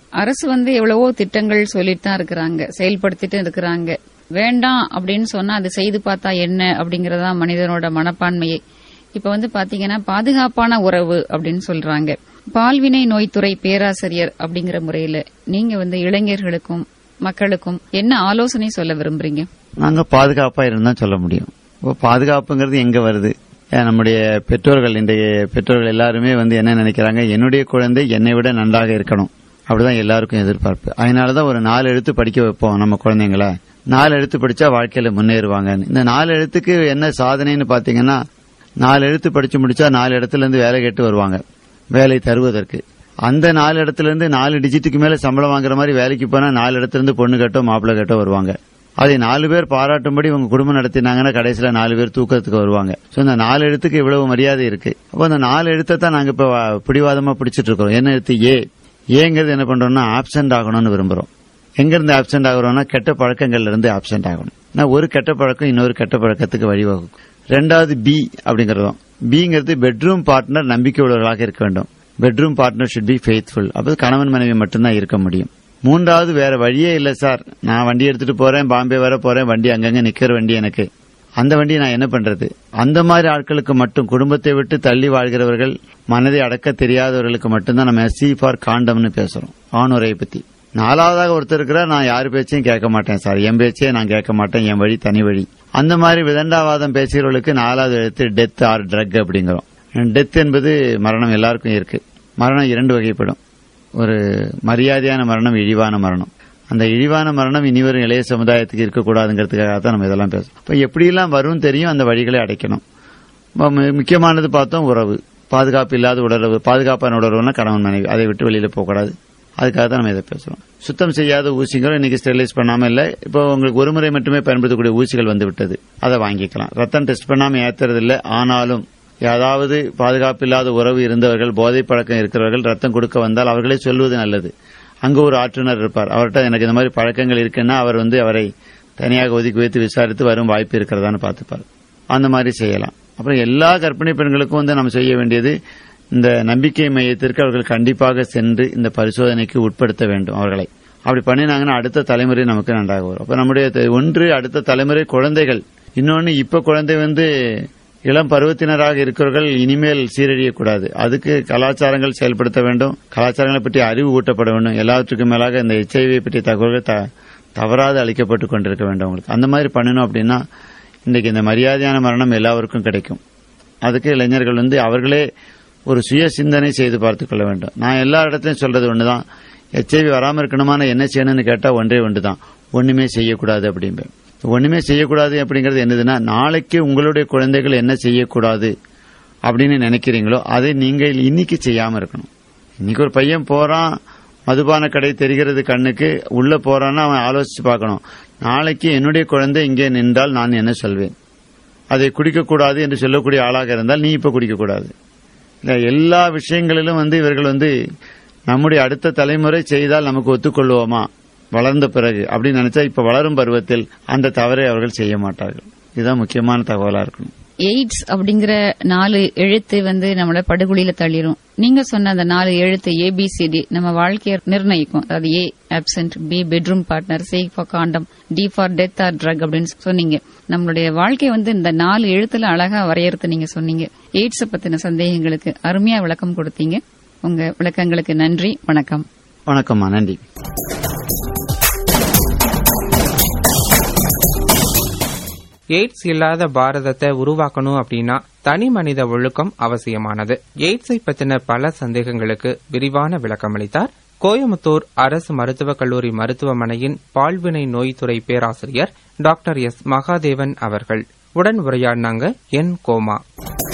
அரசு வந்து எவ்வளவோ திட்டங்கள் சொல்லிட்டு தான் இருக்கிறாங்க செயல்படுத்திட்டு இருக்கிறாங்க வேண்டாம் அப்படின்னு சொன்னா அது செய்து பார்த்தா என்ன அப்படிங்கறதா மனிதனோட மனப்பான்மையே இப்ப வந்து பாத்தீங்கன்னா பாதுகாப்பான உறவு அப்படின்னு சொல்றாங்க பால்வினை நோய்த்துறை பேராசிரியர் அப்படிங்கிற முறையில நீங்க வந்து இளைஞர்களுக்கும் மக்களுக்கும் என்ன ஆலோசனை சொல்ல விரும்புறீங்க நாங்க பாதுகாப்பா இருந்தா சொல்ல முடியும் இப்போ பாதுகாப்புங்கிறது எங்க வருது ஏன் நம்முடைய பெற்றோர்கள் இன்றைய பெற்றோர்கள் எல்லாருமே வந்து என்ன நினைக்கிறாங்க என்னுடைய குழந்தை என்னை விட நன்றாக இருக்கணும் அப்படிதான் எல்லாருக்கும் எதிர்பார்ப்பு அதனாலதான் ஒரு நாலு எழுத்து படிக்க வைப்போம் நம்ம குழந்தைங்கள நாலு எழுத்து படிச்சா வாழ்க்கையில முன்னேறுவாங்கன்னு இந்த நாலு எழுத்துக்கு என்ன சாதனைன்னு பாத்தீங்கன்னா நாலு எழுத்து படிச்சு முடிச்சா நாலு இடத்துல இருந்து வேலை கேட்டு வருவாங்க வேலை தருவதற்கு அந்த நாலு இடத்துல இருந்து நாலு டிஜிட்டுக்கு மேல சம்பளம் வாங்குற மாதிரி வேலைக்கு போனா நாலு இடத்துல இருந்து பொண்ணு கட்டோ மாப்பிள்ளை கட்டோ வருவாங்க அதை நாலு பேர் பாராட்டும்படி உங்க குடும்பம் நடத்தினாங்கன்னா கடைசியில நாலு பேர் தூக்கத்துக்கு வருவாங்க சோ இந்த நாலு எழுத்துக்கு இவ்வளவு மரியாதை இருக்கு அப்போ அந்த நாலு எழுத்தை தான் நாங்க இப்ப வ- பிடிவாதமா பிடிச்சிட்டு இருக்கோம் என்ன எழுத்து ஏ ஏங்கிறது என்ன பண்றோம்னா ஆப்சென்ட் ஆகணும்னு விரும்புறோம் எங்க இருந்து ஆப்சென்ட் ஆகுறோம்னா கெட்ட பழக்கங்கள்ல இருந்து ஆப்சென்ட் ஆகணும் நான் ஒரு கெட்ட பழக்கம் இன்னொரு கெட்ட பழக்கத்துக்கு வழிவகுக்கும் ரெண்டாவது பி அப்படிங்கறதும் பிங்கிறது பெட்ரூம் பார்ட்னர் நம்பிக்கை உள்ளவர்களாக இருக்க வேண்டும் bedroom partner should be faithful அப்போ கணவன் மனைவி மட்டும்தான் இருக்க முடியும் மூன்றாவது வேற வழியே இல்ல சார் நான் வண்டி எடுத்துட்டு போறேன் பாம்பே வர போறேன் வண்டி அங்கங்க நிக்கிற வண்டி எனக்கு அந்த வண்டியை நான் என்ன பண்றது அந்த மாதிரி ஆட்களுக்கு மட்டும் குடும்பத்தை விட்டு தள்ளி வாழ்கிறவர்கள் மனதை அடக்க தெரியாதவர்களுக்கு மட்டும்தான் நம்ம சி ஃபார் காண்டம்னு பேசுறோம் ஆணுரையை பத்தி நாலாவதாக ஒருத்தர் இருக்கிறார் நான் யார் பேச்சையும் கேட்க மாட்டேன் சார் என் பேச்சே நான் கேட்க மாட்டேன் என் வழி தனி வழி அந்த மாதிரி விதண்டாவாதம் பேசுகிறவர்களுக்கு நாலாவது எழுத்து டெத் ஆர் ட்ரக் அப்படிங்கிறோம் டெத் என்பது மரணம் எல்லாருக்கும் இருக்கு மரணம் இரண்டு வகைப்படும் ஒரு மரியாதையான மரணம் இழிவான மரணம் அந்த இழிவான மரணம் இனிவரும் இளைய சமுதாயத்துக்கு இருக்கக்கூடாதுங்கிறதுக்காக தான் நம்ம இதெல்லாம் பேசுறோம் இப்போ எப்படியெல்லாம் வரும் தெரியும் அந்த வழிகளை அடைக்கணும் இப்ப மு- முக்கியமானது பார்த்தோம் உறவு பாதுகாப்பு இல்லாத உடலுறவு பாதுகாப்பான உடலுறவுனா கணவன் மனைவி அதை விட்டு வெளியில போகக்கூடாது அதுக்காக தான் நம்ம இதை பேசுறோம் சுத்தம் செய்யாத ஊசிகளும் இன்னைக்கு ஸ்டெரிலைஸ் பண்ணாம இல்ல இப்போ உங்களுக்கு ஒரு முறை மட்டுமே பயன்படுத்தக்கூடிய ஊசிகள் வந்து விட்டது அதை வாங்கிக்கலாம் ரத்தம் டெஸ்ட் பண்ணாம ஏத்துறது இல்ல ஆனாலும் ஏதாவது பாதுகாப்பு இல்லாத உறவு இருந்தவர்கள் போதை பழக்கம் இருக்கிறவர்கள் ரத்தம் கொடுக்க வந்தால் அவர்களே சொல்வது நல்லது அங்க ஒரு ஆற்றுநர் இருப்பார் அவர்கிட்ட எனக்கு இந்த மாதிரி பழக்கங்கள் இருக்குன்னா அவர் வந்து அவரை தனியாக ஒதுக்கி வைத்து விசாரித்து வரும் வாய்ப்பு இருக்கிறதான்னு பார்த்துப்பார் அந்த மாதிரி செய்யலாம் அப்புறம் எல்லா கர்ப்பிணி பெண்களுக்கும் வந்து நம்ம செய்ய வேண்டியது இந்த நம்பிக்கை மையத்திற்கு அவர்கள் கண்டிப்பாக சென்று இந்த பரிசோதனைக்கு உட்படுத்த வேண்டும் அவர்களை அப்படி பண்ணினாங்கன்னா அடுத்த தலைமுறை நமக்கு நன்றாக வரும் அப்ப நம்முடைய த- ஒன்று அடுத்த தலைமுறை குழந்தைகள் இன்னொன்னு இப்ப குழந்தை வந்து இளம் பருவத்தினராக இருக்கிறவர்கள் இனிமேல் சீரழியக்கூடாது அதுக்கு கலாச்சாரங்கள் செயல்படுத்த வேண்டும் கலாச்சாரங்களை பற்றி அறிவு ஊட்டப்பட வேண்டும் எல்லாவற்றுக்கும் மேலாக இந்த எச்ஐவி பற்றிய தகவல்கள் த- தவறாது அளிக்கப்பட்டு கொண்டிருக்க வேண்டும் அவங்களுக்கு அந்த மாதிரி பண்ணணும் அப்படின்னா இன்றைக்கு இந்த மரியாதையான மரணம் எல்லாருக்கும் கிடைக்கும் அதுக்கு இளைஞர்கள் வந்து அவர்களே ஒரு சுய சிந்தனை செய்து பார்த்துக் கொள்ள வேண்டும் நான் எல்லா இடத்துலயும் சொல்றது ஒண்ணுதான் எச்ஐவி வராம இருக்கணுமா நான் என்ன செய்யணும்னு கேட்டா ஒன்றே ஒன்றுதான் ஒண்ணுமே செய்யக்கூடாது அப்படிம்பேன் ஒண்ணுமே செய்யக்கூடாது அப்படிங்கிறது என்னதுன்னா நாளைக்கு உங்களுடைய குழந்தைகள் என்ன செய்யக்கூடாது அப்படின்னு நினைக்கிறீங்களோ அதை நீங்கள் இன்னைக்கு செய்யாம இருக்கணும் இன்னைக்கு ஒரு பையன் போறான் மதுபான கடை தெரிகிறது கண்ணுக்கு உள்ள போறான்னா அவன் ஆலோசிச்சு பார்க்கணும் நாளைக்கு என்னுடைய குழந்தை இங்கே நின்றால் நான் என்ன சொல்வேன் அதை குடிக்கக்கூடாது என்று சொல்லக்கூடிய ஆளாக இருந்தால் நீ இப்ப குடிக்கக்கூடாது இல்ல எல்லா விஷயங்களிலும் வந்து இவர்கள் வந்து நம்முடைய அடுத்த தலைமுறை செய்தால் நமக்கு ஒத்துக்கொள்வோமா வளர்ந்த பிறகு அப்படின்னு நினைச்சா இப்ப வளரும் பருவத்தில் அந்த தவறை அவர்கள் செய்ய மாட்டார்கள் இதுதான் முக்கியமான தகவலா இருக்கணும் எய்ட்ஸ் அப்படிங்கிற நாலு எழுத்து வந்து நம்மள படுகொலியில தள்ளிரும் நீங்க சொன்ன அந்த நாலு எழுத்து ஏபிசிடி நம்ம வாழ்க்கையை நிர்ணயிக்கும் அதாவது A absent B bedroom partner C for condom D for death or drug அப்படின்னு சொன்னீங்க நம்மளுடைய வாழ்க்கை வந்து இந்த நாலு எழுத்துல அழகா வரையறுத்து நீங்க சொன்னீங்க எய்ட்ஸ் பத்தின சந்தேகங்களுக்கு அருமையா விளக்கம் கொடுத்தீங்க உங்க விளக்கங்களுக்கு நன்றி வணக்கம் வணக்கம்மா நன்றி எய்ட்ஸ் இல்லாத பாரதத்தை உருவாக்கணும் அப்படின்னா தனி மனித ஒழுக்கம் அவசியமானது எய்ட்ஸை பத்தின பல சந்தேகங்களுக்கு விரிவான விளக்கமளித்தார் கோயமுத்தூர் அரசு மருத்துவக் கல்லூரி மருத்துவமனையின் பால்வினை நோய்த்துறை பேராசிரியர் டாக்டர் எஸ் மகாதேவன் அவர்கள் உடன் உரையாடினாங்க என் கோமா